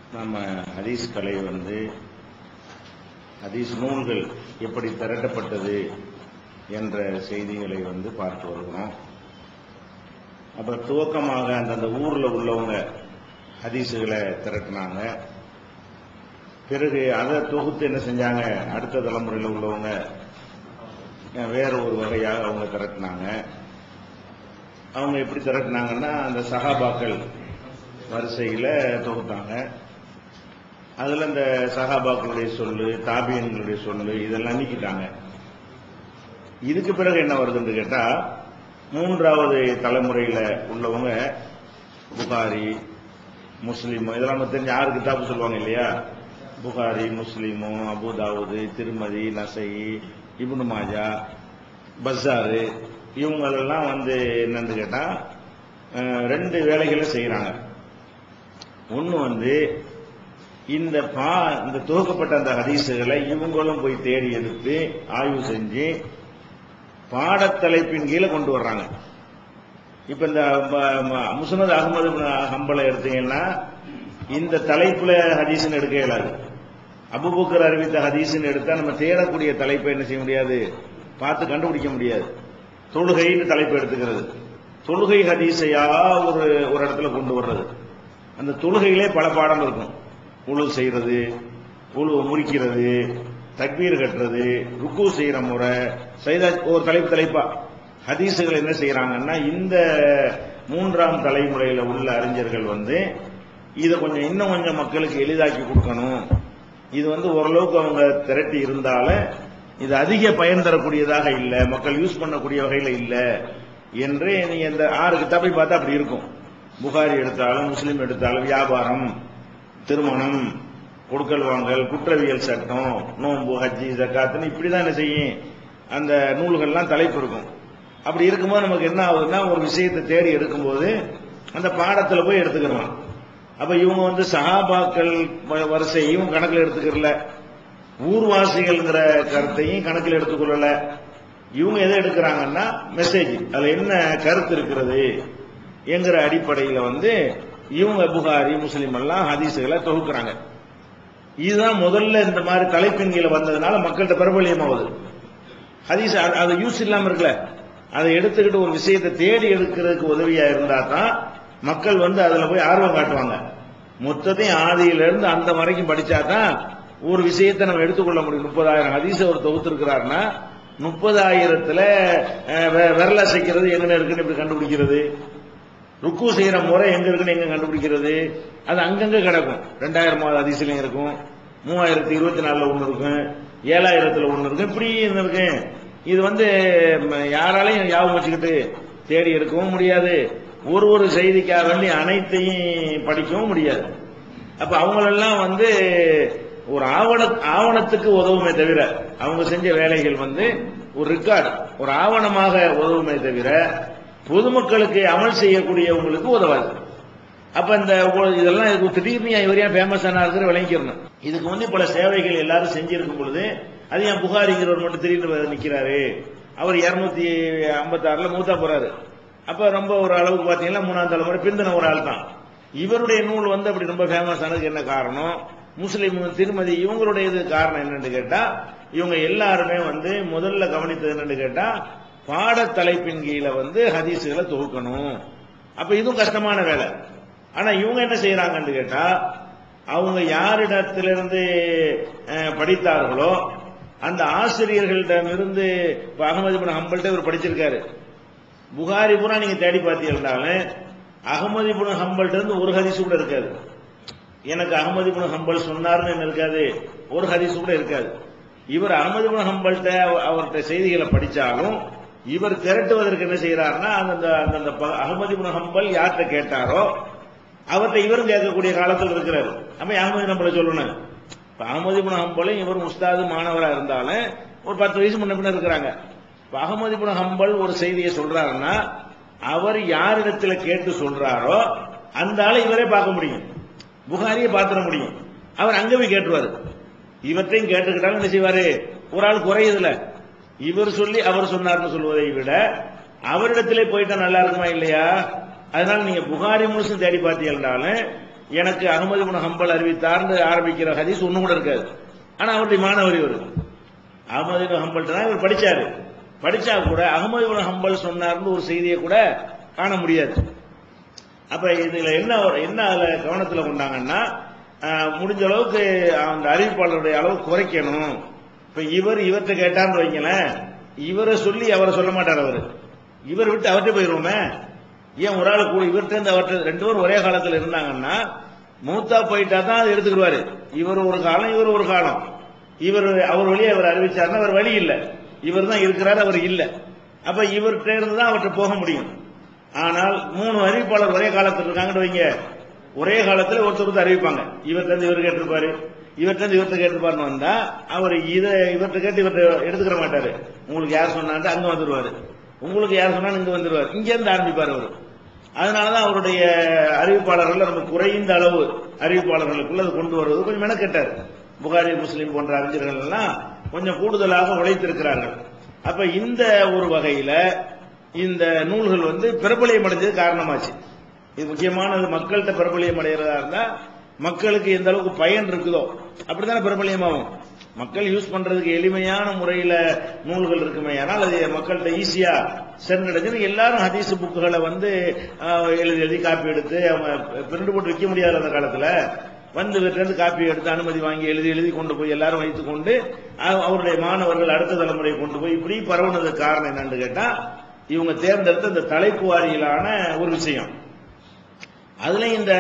நம்ம ஹதீஸ் கலை வந்து ஹதீஸ் நூல்கள் எப்படி திரட்டப்பட்டது என்ற செய்திகளை வந்து பார்த்து வருகிறோம் அப்ப துவக்கமாக அந்தந்த ஊர்ல உள்ளவங்க ஹதீஸுகளை திரட்டினாங்க பிறகு அதை தொகுத்து என்ன செஞ்சாங்க அடுத்த தலைமுறையில் உள்ளவங்க வேற ஒரு வகையாக அவங்க திரட்டினாங்க அவங்க எப்படி திரட்டினாங்கன்னா அந்த சகாபாக்கள் வரிசையில் தொகுத்தாங்க அதுல இந்த சகாபாக்களுடைய சொல்லு தாபியன்களுடைய சொல்லு இதெல்லாம் நீக்கிட்டாங்க இதுக்கு பிறகு என்ன வருதுன்னு கேட்டா மூன்றாவது தலைமுறையில உள்ளவங்க புகாரி முஸ்லீம் இதெல்லாம் நம்ம தெரிஞ்ச ஆறு கிதாபு சொல்லுவாங்க இல்லையா புகாரி முஸ்லீமு அபுதாவுது திருமதி நசை இப்னு மாஜா பஸாரு இவங்களெல்லாம் வந்து என்னன்னு கேட்டா அஹ், ரெண்டு வேலைகளை செய்யறாங்க ஒன்னு வந்து இந்த பா இந்த தொகுக்கப்பட்ட அந்த ஹதீஸுகளை இவங்களும் போய் தேடி எடுத்து ஆய்வு செஞ்சு பாடத்தலைப்பின் கீழே கொண்டு வர்றாங்க இப்ப இந்த ம- ம- முஸ்னத் அகமது ஹம்பலை எடுத்தீங்கன்னா இந்த தலைப்புல ஹதீஸ்னு எடுக்க இயலாது அபுபக்கர் அறிவித்த ஹதீஸ்னு எடுத்தா நம்ம தேடக்கூடிய தலைப்பை என்ன செய்ய முடியாது பார்த்து கண்டுபிடிக்க முடியாது தொழுகைன்னு தலைப்பு எடுத்துக்கிறது தொழுகை ஹதீஸையா ஒரு ஒரு இடத்துல கொண்டு வர்றது அந்த தொழுகையிலே பல பாடம் இருக்கும் உழு செய்யறது உழு முறிக்கிறது தக்பீர் கட்டுறது ருக்கு செய்யற முறை சைதா ஒரு தலைப்பு தலைப்பா ஹதீஸுகள் என்ன செய்யறாங்கன்னா இந்த மூன்றாம் தலைமுறையில உள்ள அறிஞர்கள் வந்து இதை கொஞ்சம் இன்னும் கொஞ்சம் மக்களுக்கு எளிதாக்கி கொடுக்கணும் இது வந்து ஓரளவுக்கு அவங்க திரட்டி இருந்தாலும் இது அதிக பயன் தரக்கூடியதாக இல்ல மக்கள் யூஸ் பண்ணக்கூடிய வகையில இல்ல என்று நீங்க இந்த ஆறு கிதாபை பார்த்தா அப்படி இருக்கும் புகாரி எடுத்தாலும் முஸ்லீம் எடுத்தாலும் வியாபாரம் திருமணம் கொடுக்கல் வாங்கல் குற்றவியல் சட்டம் நோன்பு ஹஜ்ஜி ஜக்காத்துன்னு இப்படிதான் என்ன செய்யும் அந்த நூல்கள்லாம் தலைப்பு இருக்கும் அப்படி இருக்கும்போது நமக்கு என்ன ஆகுதுன்னா ஒரு விஷயத்தை தேடி எடுக்கும்போது அந்த பாடத்துல போய் எடுத்துக்கிறோம் அப்ப இவங்க வந்து சஹாபாக்கள் வ- வரிசையும் கணக்கில் எடுத்துக்கிறல ஊர்வாசிகள்ங்கிற கருத்தையும் கணக்கில் எடுத்துக்கொள்ளல இவங்க எதை எடுக்கிறாங்கன்னா மெசேஜ் அதுல என்ன கருத்து இருக்கிறது என்கிற அடிப்படையில் வந்து இவங்க புகாரி முஸ்லீம் எல்லாம் ஹதீஸுகளை தொகுக்கிறாங்க இதுதான் முதல்ல இந்த மாதிரி தலைப்பின் கீழே வந்ததுனால மக்கள்கிட்ட பிரபலியமாகுது ஹதீஸ் அது- அது யூஸ் இல்லாம இருக்குல்ல அதை எடுத்துக்கிட்டு ஒரு விஷயத்தை தேடி எடுக்கிறதுக்கு உதவியா இருந்தா தான் மக்கள் வந்து அதுல போய் ஆர்வம் காட்டுவாங்க மொத்தத்தையும் ஆதியில இருந்து அந்த வரைக்கும் படிச்சா தான் ஒரு விஷயத்தை நம்ம எடுத்துக்கொள்ள முடியும் முப்பதாயிரம் ஹதீஸ் ஒரு தொகுத்திருக்கிறாருன்னா முப்பதாயிரத்துல அஹ், வெ- விரல் அசைக்கிறது எங்க இருக்குன்னு இப்படி கண்டுபிடிக்கிறது ருக்கு செய்யற முறை எங்க இருக்குன்னு எங்க கண்டுபிடிக்கிறது அது அங்கங்க கிடக்கும் ரெண்டாயிரமாவது அதிசயம் இருக்கும் மூவாயிரத்தி இருபத்தி நாலுல ஒண்ணு இருக்கும் ஏழாயிரத்துல ஒண்ணு இருக்கும் இப்படி இருக்கு இது வந்து ம, யாராலையும் ஞாபகம் வச்சுக்கிட்டு தேடி எடுக்கவும் முடியாது ஒரு ஒரு செய்திக்காக வேண்டி அனைத்தையும் படிக்கவும் முடியாது அப்ப அவங்களெல்லாம் வந்து ஒரு ஆவண ஆவணத்துக்கு உதவுமே தவிர அவங்க செஞ்ச வேலைகள் வந்து ஒரு ரெக்கார்டு ஒரு ஆவணமாக உதவுமே தவிர பொதுமக்களுக்கு அமல் செய்யக்கூடியவங்களுக்கு உதவாது அப்ப இந்த ஒ- இதெல்லாம் இதுக்கு திடீர்னு இவர் ஏன் ஃபேமஸ் ஆனா இருக்கிற விளங்கிக்கிறணும் இதுக்கு வந்து பல சேவைகள் எல்லாரும் செஞ்சிருக்கும் பொழுது அது ஏன் புகாரிங்கிறவர் மட்டும் திடீர்னு வந்து நிக்கிறாரு அவர் இருநூத்தி ஐம்பத்தாறுல மூத்தா போறாரு அப்ப ரொம்ப ஒரு அளவுக்கு பாத்தீங்கன்னா மூணாம் தலைமுறை பிந்தின ஒரு ஆள் தான் இவருடைய நூல் வந்து அப்படி ரொம்ப ஃபேமஸ் ஆனதுக்கு என்ன காரணம் முஸ்லீம் திருமதி இவங்களுடைய இது காரணம் என்னன்னு கேட்டா இவங்க எல்லாருமே வந்து முதல்ல கவனித்தது என்னன்னு கேட்டா பாடத் தலைப்பின் கீழே வந்து ஹதீஸுகளை தொகுக்கணும் அப்ப இதுவும் கஷ்டமான வேலை ஆனா இவங்க என்ன செய்யறாங்கன்னு கேட்டா அவங்க யாரிடத்திலிருந்து அஹ், படித்தார்களோ அந்த ஆசிரியர்களிடமிருந்து இப்ப அகமது பின் ஹம்பல்ட்ட இவர் படிச்சிருக்காரு புகாரி பூரா நீங்க தேடி பார்த்தீங்கன்னாலும் அகமது பின் ஹம்பல்ட்ட இருந்து ஒரு ஹதீஸ் கூட இருக்காது எனக்கு அகமது பின் ஹம்பல் சொன்னார்னு என்ன இருக்காது ஒரு ஹதீஸ் கூட இருக்காது இவர் அகமது பின் ஹம்பல்ட்ட அவ- அவர்ட்ட செய்திகளை படிச்சாலும் இவர் திரட்டுவதற்கு என்ன செய்யறாருன்னா அந்த அந்த அகமது பின் ஹம்பல் யார்கிட்ட கேட்டாரோ அவர்கிட்ட இவரும் கேட்கக்கூடிய காலத்தில் இருக்கிறாரு அப்ப அகமது நம்மள சொல்லணும் இப்ப அகமது பின் ஹம்பலும் இவர் உஸ்தாது மாணவரா இருந்தாலும் ஒரு பத்து வயசு முன்ன பின்ன இருக்கிறாங்க இப்ப அகமது பின் ஹம்பல் ஒரு செய்தியை சொல்றாருன்னா அவர் யாரிடத்துல கேட்டு சொல்றாரோ அந்த ஆளை இவரே பார்க்க முடியும் புகாரியை பாத்திர முடியும் அவர் அங்க போய் கேட்டுருவாரு இவற்றையும் கேட்டுக்கிட்டாலும் என்ன செய்வாரு ஒரு ஆள் குறையுதுல இவர் சொல்லி அவர் சொன்னார்னு சொல்வதை விட அவரிடத்திலே போயிட்டா நல்லா இருக்குமா இல்லையா அதனால நீங்க புகாரி முழுசும் தேடி பார்த்தீங்கன்னாலும் எனக்கு அகமது இப்னு ஹம்பல் அறிவித்தார்னு ஆரம்பிக்கிற ஹதீஸ் ஒண்ணு கூட இருக்காது ஆனா அவருடைய மாணவர் இவர் அகமது இப்னு ஹம்பல் தான் இவர் படிச்சாரு படிச்சா கூட அகமது இப்னு ஹம்பல் சொன்னார்னு ஒரு செய்தியை கூட காண முடியாது அப்ப இதுல என்ன ஒரு- என்ன அதுல கவனத்துல கொண்டாங்கன்னா ஆஹ், முடிஞ்ச அளவுக்கு அந்த அறிவிப்பாளருடைய அளவு குறைக்கணும் இப்ப இவர் இவர்கிட்ட கேட்டான்னு வைங்களேன் இவரை சொல்லி அவரை சொல்ல மாட்டார் அவரு இவர் விட்டு அவர்கிட்ட போயிருவோமே ஏன் ஒரு ஆள் கூட இவர்கிட்ட இருந்து அவர்கிட்ட ரெண்டு பேரும் ஒரே காலத்துல இருந்தாங்கன்னா மூத்தா போயிட்டா தான் அதை எடுத்துக்கிடுவாரு இவர் ஒரு காலம் இவர் ஒரு காலம் இவர் அவர் வழியை அவர் அறிவிச்சாருன்னா அவர் வழி இல்ல இவர் தான் இருக்கிறார் அவர் இல்ல அப்ப இவர்கிட்ட இருந்து தான் அவர்கிட்ட போக முடியும் ஆனால் மூணு அறிவிப்பாளர் ஒரே காலத்தில் இருக்காங்கன்னு வைங்க ஒரே காலத்துல ஒருத்தர் ஒருத்தர் அறிவிப்பாங்க இவர்கிட்ட இருந்து இவர் கேட்டிருப்பாரு இவர்கிட்ட இருந்து இவர்கிட்ட கேட்டிருப்பாருன்னு வந்தா அவர் இதை இவர்கிட்ட கேட்டு இவர்கிட்ட எடுத்துக்கிற மாட்டாரு உங்களுக்கு யார் சொன்னான்ட்டு அங்க வந்துருவாரு உங்களுக்கு யார் சொன்னாலும் இங்க வந்துருவாரு இங்க இருந்து ஆரம்பிப்பார் அவர் அதனாலதான் அவருடைய அறிவிப்பாளர்கள் ரொம்ப குறைந்த அளவு அறிவிப்பாளர்களுக்குள்ள அது கொண்டு வருவது கொஞ்சம் மெனக்கெட்டார் புகாரி முஸ்லீம் போன்ற அறிஞர்கள் எல்லாம் கொஞ்சம் கூடுதலாக உழைத்திருக்கிறார்கள் அப்ப இந்த ஒரு வகையில இந்த நூல்கள் வந்து பிரபலியம் அடைஞ்சது காரணமாச்சு இது முக்கியமானது மக்கள்கிட்ட பிரபலியம் அடைகிறதா இருந்தா மக்களுக்கு எந்த அளவுக்கு பயன் இருக்குதோ அப்படித்தானே பிரபலியமாகும் மக்கள் யூஸ் பண்றதுக்கு எளிமையான முறையில நூல்கள் இருக்குமே ஆனால் அது மக்கள்கிட்ட ஈஸியா சென்றடைஞ்சு எல்லாரும் ஹதீஸ் புக்குகளை வந்து ஆஹ், எழுதி எழுதி காப்பி எடுத்து அவங்க பிரிண்ட் போட்டு விற்க முடியாது அந்த காலத்துல வந்து இருந்து காப்பி எடுத்து அனுமதி வாங்கி எழுதி எழுதி கொண்டு போய் எல்லாரும் வைத்துக் கொண்டு அவ- அவருடைய மாணவர்கள் அடுத்த தலைமுறை கொண்டு போய் இப்படி பரவுனதுக்கு காரணம் என்னன்னு கேட்டா இவங்க தேர்ந்தெடுத்த இந்த தலைப்பு வாரியிலான ஒரு விஷயம் அதுல இந்த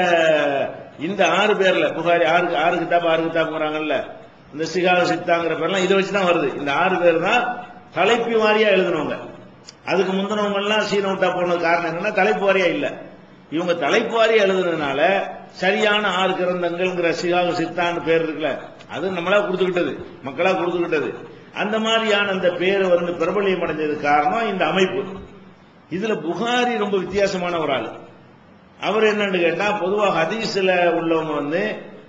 இந்த ஆறு பேர்ல புகாரி ஆறு ஆறு கிதாப் ஆறு கிதாப்ங்கிறாங்கல்ல இந்த சிகாக சித்தாங்கிற பேர்லாம் இதை வச்சு தான் வருது இந்த ஆறு பேர் தான் தலைப்பு வாரியா எழுதினவங்க அதுக்கு முந்தினவங்க எல்லாம் சீன விட்டா போனது காரணம் என்னன்னா தலைப்பு வாரியா இல்ல இவங்க தலைப்பு வாரியா எழுதுனதுனால சரியான ஆறு கிரந்தங்கள்ங்கிற சிகாக சித்தான்னு பேர் இருக்குல்ல அது நம்மளா கொடுத்துக்கிட்டது மக்களா கொடுத்துக்கிட்டது அந்த மாதிரியான அந்த பேர் வந்து பிரபலியம் அடைஞ்சதுக்கு காரணம் இந்த அமைப்பு இதுல புகாரி ரொம்ப வித்தியாசமான ஒரு ஆளு அவர் என்னன்னு கேட்டா பொதுவாக ஹதீஸ்ல உள்ளவங்க வந்து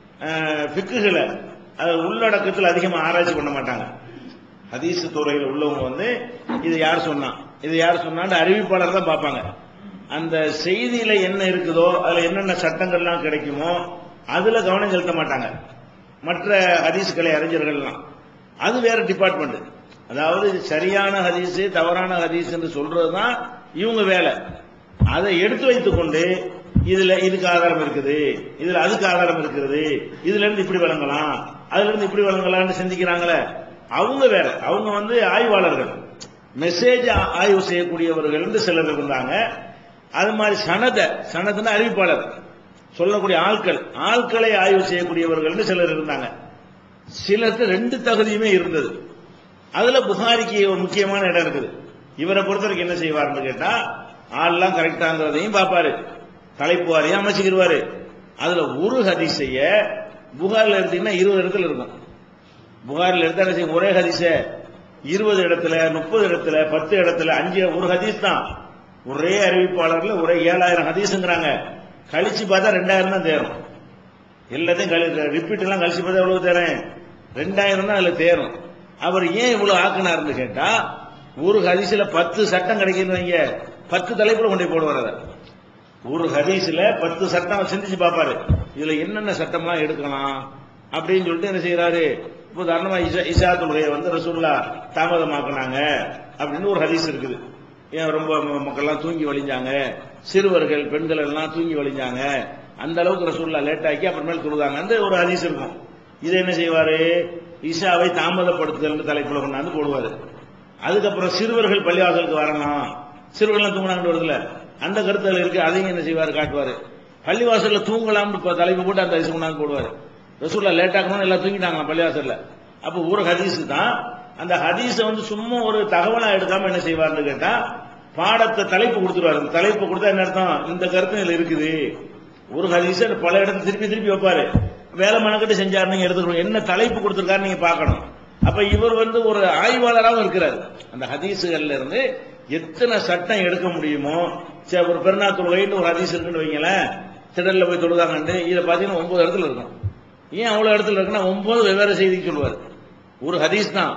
பிக்குகளை அது உள்ளடக்கத்தில் அதிகமா ஆராய்ச்சி பண்ண மாட்டாங்க ஹதீஸ் துறையில் உள்ளவங்க வந்து இது யார் சொன்னா இது யார் சொன்னான்னு அறிவிப்பாளர் தான் பார்ப்பாங்க அந்த செய்தியில என்ன இருக்குதோ அதுல என்னென்ன சட்டங்கள்லாம் கிடைக்குமோ அதுல கவனம் செலுத்த மாட்டாங்க மற்ற ஹதீஸ் கலை அறிஞர்கள்லாம் அது வேற டிபார்ட்மெண்ட் அதாவது இது சரியான ஹதீஸ் தவறான ஹதீஸ் என்று சொல்றதுதான் இவங்க வேலை அதை எடுத்து வைத்துக் கொண்டு இதுல இதுக்கு ஆதாரம் இருக்குது இதுல அதுக்கு ஆதாரம் இருக்கிறது இதுல இருந்து இப்படி விளங்கலாம் அதுல இருந்து இப்படி விளங்கலாம்னு சிந்திக்கிறாங்களே அவங்க வேற அவங்க வந்து ஆய்வாளர்கள் மெசேஜ் ஆய்வு செய்யக்கூடியவர்கள் என்று சிலர் இருந்தாங்க அது மாதிரி சனத சனதுன்னா அறிவிப்பாளர் சொல்லக்கூடிய ஆட்கள் ஆட்களை ஆய்வு செய்யக்கூடியவர்கள் சிலர் இருந்தாங்க சிலருக்கு ரெண்டு தகுதியுமே இருந்தது அதுல புகாரிக்கு ஒரு முக்கியமான இடம் இருக்குது இவரை பொறுத்தவரைக்கும் என்ன செய்வார்னு கேட்டா ஆள்லாம் கரெக்டாங்கிறதையும் பார்ப்பாரு தலைப்பு வாரியம் அமைச்சுக்கிடுவாரு அதுல ஒரு ஹதீஸைய புகார்ல எடுத்தீங்கன்னா இருபது இடத்துல இருக்கும் புகாரில் எடுத்தா என்ன செய்யும்? ஒரே ஹதீஸ இருபது இடத்துல முப்பது இடத்துல பத்து இடத்துல அஞ்சு ஒரு ஹதீஸ் தான் ஒரே அறிவிப்பாளர்ல ஒரே ஏழாயிரம் ஹதீஸ்ங்கிறாங்க கழிச்சு பார்த்தா ரெண்டாயிரம் தான் தேரும் எல்லாத்தையும் கழி ரிப்பீட் எல்லாம் கழிச்சு பார்த்தா எவ்வளவு தேரும் ரெண்டாயிரம் தான் அதுல தேரும் அவர் ஏன் இவ்வளவு ஆக்குனாருன்னு கேட்டா ஒரு ஹதீஸ்ல பத்து சட்டம் கிடைக்குன்னு வைங்க பத்து தலைப்புல கொண்டு போய் போடுவார் அதை ஒரு ஹதீஸ்ல பத்து சட்டம் சிந்திச்சு பார்ப்பாரு இதுல என்னென்ன சட்டம்லாம் எடுக்கலாம் அப்படின்னு சொல்லிட்டு என்ன செய்யறாரு இப்போ உதாரணமா இசா இசா தொழுகையை வந்து ரசூல்லா தாமதமாக்குனாங்க அப்படின்னு ஒரு ஹதீஸ் இருக்குது ஏன் ரொம்ப ம- மக்கள்லாம் தூங்கி வழிஞ்சாங்க சிறுவர்கள் பெண்கள் எல்லாம் தூங்கி வழிஞ்சாங்க அந்த அளவுக்கு ரசூல்லா லேட் ஆக்கி அப்புறமேல் தொழுதாங்க ஒரு ஹதீஸ் இருக்கும் இதை என்ன செய்வாரு இஷாவை தாமதப்படுத்துதல் தலைப்புல கொண்டாந்து போடுவாரு அதுக்கப்புறம் சிறுவர்கள் பள்ளிவாசலுக்கு வரலாம் சிறுவர்கள் தூங்கினாங்கன்னு வருதுல அந்த கருத்துல இருக்கு அதையும் என்ன செய்வாரு காட்டுவாரு பள்ளிவாசல்ல தூங்கலாம்னு இப்ப தலைப்பு போட்டு அந்த ஹதீஸ் கொண்டாந்து போடுவாரு ரசூல்லா லேட் ஆகணும்னு எல்லாம் தூங்கிட்டாங்க பள்ளிவாசல்ல அப்ப ஒரு ஹதீஸ் தான் அந்த ஹதீஸ வந்து சும்மா ஒரு தகவலா எடுக்காம என்ன செய்வார்னு கேட்டா பாடத்தை தலைப்பு கொடுத்துருவாரு அந்த தலைப்பு கொடுத்தா என்ன அர்த்தம் இந்த கருத்து இதுல இருக்குது ஒரு ஹதீஸ பல இடத்துல திருப்பி திருப்பி வைப்பாரு வேலை மனக்கட்டு செஞ்சாரு நீங்க எடுத்துக்கணும் என்ன தலைப்பு கொடுத்திருக்காரு நீங்க பார்க்கணும் அப்ப இவர் வந்து ஒரு ஆய்வாளராகவும் இருக்கிறார் அந்த ஹதீஸுகள்ல இருந்து எத்தனை சட்டம் எடுக்க முடியுமோ சரி ஒரு பெருநா தொழுகைன்னு ஒரு ஹதீஸ் இருக்குன்னு வைங்களேன் திடல்ல போய் தொழுதாங்கன்னு இதை பாத்தீங்கன்னா ஒன்பது இடத்துல இருக்கும் ஏன் அவ்வளவு இடத்துல இருக்குன்னா ஒன்பது வெவ்வேறு செய்திக்கு சொல்லுவார் ஒரு ஹதீஸ் தான்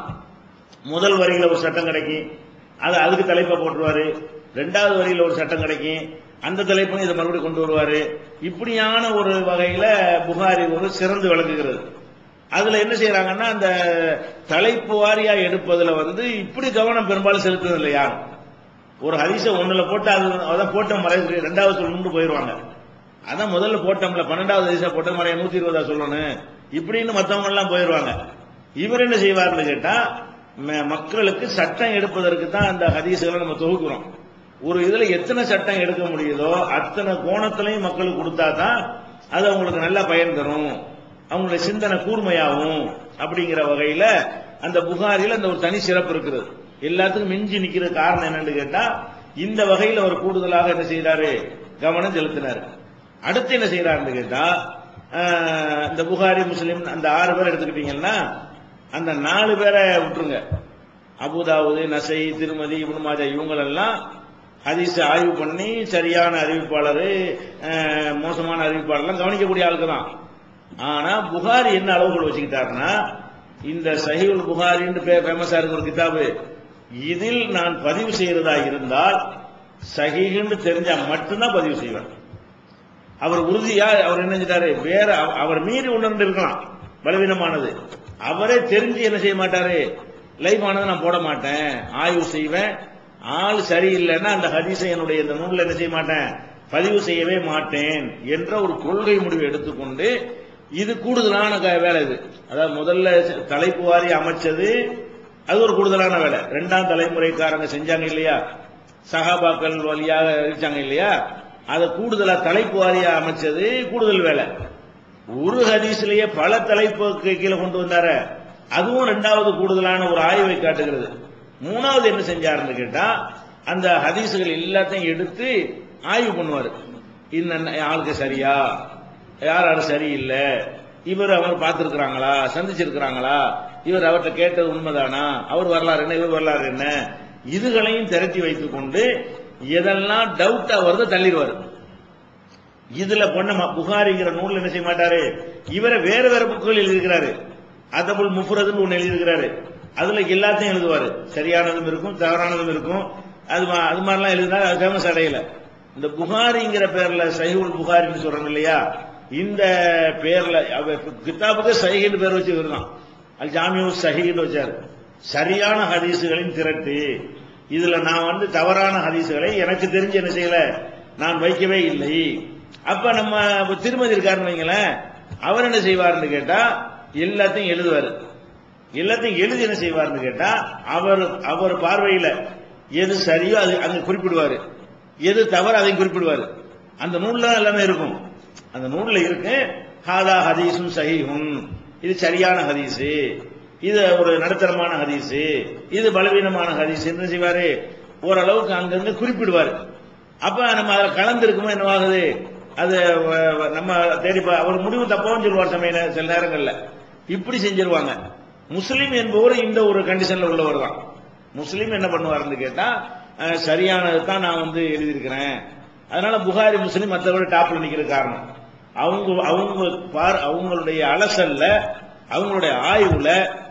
முதல் வரியில ஒரு சட்டம் கிடைக்கும் அது அதுக்கு தலைப்பை போட்டுருவாரு ரெண்டாவது வரியில ஒரு சட்டம் கிடைக்கும் அந்த தலைப்பும் இதை மறுபடியும் கொண்டு வருவாரு இப்படியான ஒரு வகையில புகாரி ஒரு சிறந்து விளங்குகிறது அதுல என்ன செய்யறாங்கன்னா அந்த தலைப்பு வாரியா எடுப்பதுல வந்து இப்படி கவனம் பெரும்பாலும் செலுத்துறது இல்லை யாரும் ஒரு ஹரிச ஒண்ணுல போட்டு அது அதான் போட்ட மறை ரெண்டாவது சொல்லணும்னு போயிருவாங்க அதான் முதல்ல போட்டோம்ல பன்னெண்டாவது ஹரிசா போட்ட மறைய நூத்தி இருபதா சொல்லணும் இப்படின்னு மத்தவங்க எல்லாம் போயிருவாங்க இவர் என்ன செய்வார்னு கேட்டா ம- மக்களுக்கு சட்டம் எடுப்பதற்கு தான் அந்த ஹதீசுகளை நம்ம தொகுக்கிறோம் ஒரு இதுல எத்தனை சட்டம் எடுக்க முடியுதோ அத்தனை கோணத்திலையும் மக்களுக்கு கொடுத்தா தான் அது அவங்களுக்கு நல்ல பயன் தரும் அவங்களுடைய சிந்தனை கூர்மையாகும் அப்படிங்கிற வகையில அந்த புகாரில அந்த ஒரு தனி சிறப்பு இருக்குது எல்லாத்துக்கும் மிஞ்சி நிக்கிற காரணம் என்னன்னு கேட்டா இந்த வகையில ஒரு கூடுதலாக என்ன செய்யறாரு கவனம் செலுத்தினார் அடுத்து என்ன செய்யறாருன்னு கேட்டா ஆஹ், இந்த புகாரி முஸ்லிம் அந்த ஆறு பேர் எடுத்துக்கிட்டீங்கன்னா அந்த நாலு பேரை விட்டுருங்க அபுதாவுது நசை திருமதி இப்னு மாஜா இவங்களெல்லாம் ஹதீஸ் ஆய்வு பண்ணி சரியான அறிவிப்பாளர் அஹ், மோசமான அறிவிப்பாளர்லாம் கவனிக்கக்கூடிய ஆளுக்கு தான் ஆனா புகாரி என்ன அளவுகள் வச்சுக்கிட்டாருன்னா இந்த சஹீல் புகாரின்னு பேர் ஃபேமஸா இருக்கு ஒரு கிதாபு இதில் நான் பதிவு செய்யறதா இருந்தால் சஹீஹ்னு தெரிஞ்சா மட்டும்தான் பதிவு செய்வேன் அவர் உறுதியா அவர் என்ன செஞ்சிட்டாரு வேற அவ- அவர் மீறி உணர்ந்து இருக்கலாம் பலவீனமானது அவரே தெரிஞ்சு என்ன செய்ய மாட்டாரு லைவ் ஆனதை நான் போட மாட்டேன் ஆய்வு செய்வேன் ஆள் சரியில்லைன்னா அந்த ஹதீஸை என்னுடைய இந்த நூல்ல என்ன செய்ய மாட்டேன் பதிவு செய்யவே மாட்டேன் என்ற ஒரு கொள்கை முடிவை எடுத்துக்கொண்டு இது கூடுதலான க- வேலை இது அதாவது முதல்ல தலைப்பு வாரி அமைச்சது அது ஒரு கூடுதலான வேலை ரெண்டாம் தலைமுறைக்காரங்க செஞ்சாங்க இல்லையா சஹாபாக்கள் வழியாக இருச்சாங்க இல்லையா அதை கூடுதலா தலைப்பு வாரியா அமைச்சது கூடுதல் வேலை ஒரு ஹதீஸ்லயே பல தலைப்புக்கு கீழே கொண்டு வந்தாரு அதுவும் ரெண்டாவது கூடுதலான ஒரு ஆய்வை காட்டுகிறது மூணாவது என்ன செஞ்சாருன்னு கேட்டா அந்த ஹதீஸ்கள் எல்லாத்தையும் எடுத்து ஆய்வு பண்ணுவாரு இந்த ஆளுக்கு சரியா யார் யார் சரியில்லை இவர் அவர் பார்த்திருக்கிறாங்களா சந்திச்சிருக்கிறாங்களா இவர் அவர்கிட்ட கேட்டது உண்மைதானா அவர் வரலாறு என்ன இவர் வரலாறு என்ன இதுகளையும் திரட்டி வைத்துக் கொண்டு எதெல்லாம் டவுட்டா வருதோ தள்ளிடுவாரு இதுல பொண்ண ம- புகாரிங்கிற நூல் என்ன செய்ய மாட்டாரு இவரை வேற வேற புக்குகள் எழுதியிருக்கிறாரு அதபுல் முஃபரதுன்னு ஒண்ணு எழுதியிருக்கிறாரு அதுல எல்லாத்தையும் எழுதுவாரு சரியானதும் இருக்கும் தவறானதும் இருக்கும் அது மா- அது மாதிரிலாம் எழுதினா அது ஃபேமஸ் அடையல இந்த புகாரிங்கிற பேர்ல சஹிவுல் புகாரின்னு சொல்றாங்க இல்லையா இந்த பேர்ல அவ கிதாபுக்கு சஹின்னு பேர் வச்சு வருதான் அல் ஜாமியூ சஹின்னு வச்சாரு சரியான ஹதீசுகளின் திரட்டு இதுல நான் வந்து தவறான ஹதீசுகளை எனக்கு தெரிஞ்சு என்ன செய்யல நான் வைக்கவே இல்லை அப்ப நம்ம இப்ப திருமதி இருக்காருன்னு வைங்களேன் அவர் என்ன செய்வார்னு கேட்டா எல்லாத்தையும் எழுதுவாரு எல்லாத்தையும் எழுதி என்ன செய்வார்னு கேட்டா அவர் அவர் பார்வையில எது சரியோ அது அங்க குறிப்பிடுவாரு எது தவறு அதையும் குறிப்பிடுவாரு அந்த நூல்ல தான் எல்லாமே இருக்கும் அந்த நூல்ல இருக்கு ஹாதா ஹதீஸும் சஹீஹும் இது சரியான ஹதீஸு இது ஒரு நடுத்தரமான ஹதீஸு இது பலவீனமான ஹதீஸ் என்ன செய்வாரு ஓரளவுக்கு அங்கங்க குறிப்பிடுவாரு அப்ப நம்ம அதில் கலந்து இருக்குமோ என்னவாகுது அது வ- வ- நம்ம தேடி பா- அவர் முடிவு தப்பாவும் சொல்லுவார் சமய நே- சில நேரங்கள்ல இப்படி செஞ்சிருவாங்க முஸ்லிம் என்பவர் இந்த ஒரு கண்டிஷன்ல உள்ளவர் தான் முஸ்லிம் என்ன பண்ணுவாருன்னு கேட்டா அஹ், சரியானது தான் நான் வந்து எழுதியிருக்கிறேன் அதனால புகாரி முஸ்லிம் மற்றவரை டாப்ல நிக்கிற காரணம் அவங்க அவங்க பார் அவங்களுடைய அலசல்ல அவங்களுடைய ஆய்வுல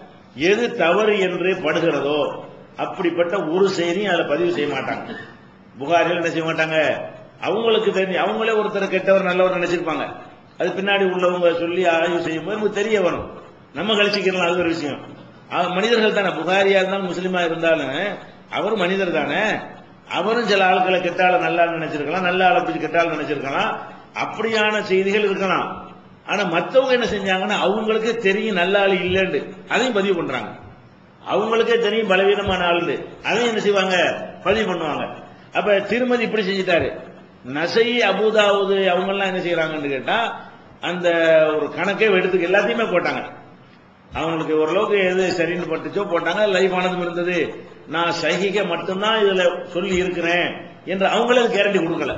எது தவறு என்று படுகிறதோ அப்படிப்பட்ட ஒரு செய்தியும் அதுல பதிவு செய்ய மாட்டாங்க புகாரில் என்ன செய்ய மாட்டாங்க அவங்களுக்கு தெரிஞ்சு அவங்களே ஒருத்தர் கெட்டவர் நல்லவர் நினைச்சிருப்பாங்க அது பின்னாடி உள்ளவங்க சொல்லி ஆய்வு செய்யும் போது நமக்கு தெரிய வரும் நம்ம கழிச்சிக்கலாம் அது ஒரு விஷயம் அவ- மனிதர்கள் தானே புகாரியா இருந்தாலும் முஸ்லீமா இருந்தாலும் அவர் மனிதர் தானே அவரும் சில ஆட்களை கெட்டால நல்லா நினைச்சிருக்கலாம் நல்ல ஆளை பிடிச்சி கெட்டால நினைச்சிருக்கலாம் அப்படியான செய்திகள் இருக்கலாம் ஆனா மத்தவங்க என்ன செஞ்சாங்கன்னா அவங்களுக்கே தெரியும் நல்ல ஆள் இல்லைன்னு அதையும் பதிவு பண்றாங்க அவங்களுக்கே தெரியும் பலவீனமான ஆளு அதையும் என்ன செய்வாங்க பதிவு பண்ணுவாங்க அப்ப திருமதி இப்படி செஞ்சிட்டாரு நசை அபுதாவுது அவங்க எல்லாம் என்ன செய்யறாங்கன்னு கேட்டா அந்த ஒரு கணக்கே எடுத்துக்க எல்லாத்தையுமே போட்டாங்க அவங்களுக்கு ஓரளவுக்கு எது சரின்னு பட்டுச்சோ போட்டாங்க லைஃப் ஆனதும் இருந்தது நான் சைகிக மட்டும்தான் இதுல சொல்லி இருக்கிறேன் என்று அவங்களே கேரண்டி கொடுக்கல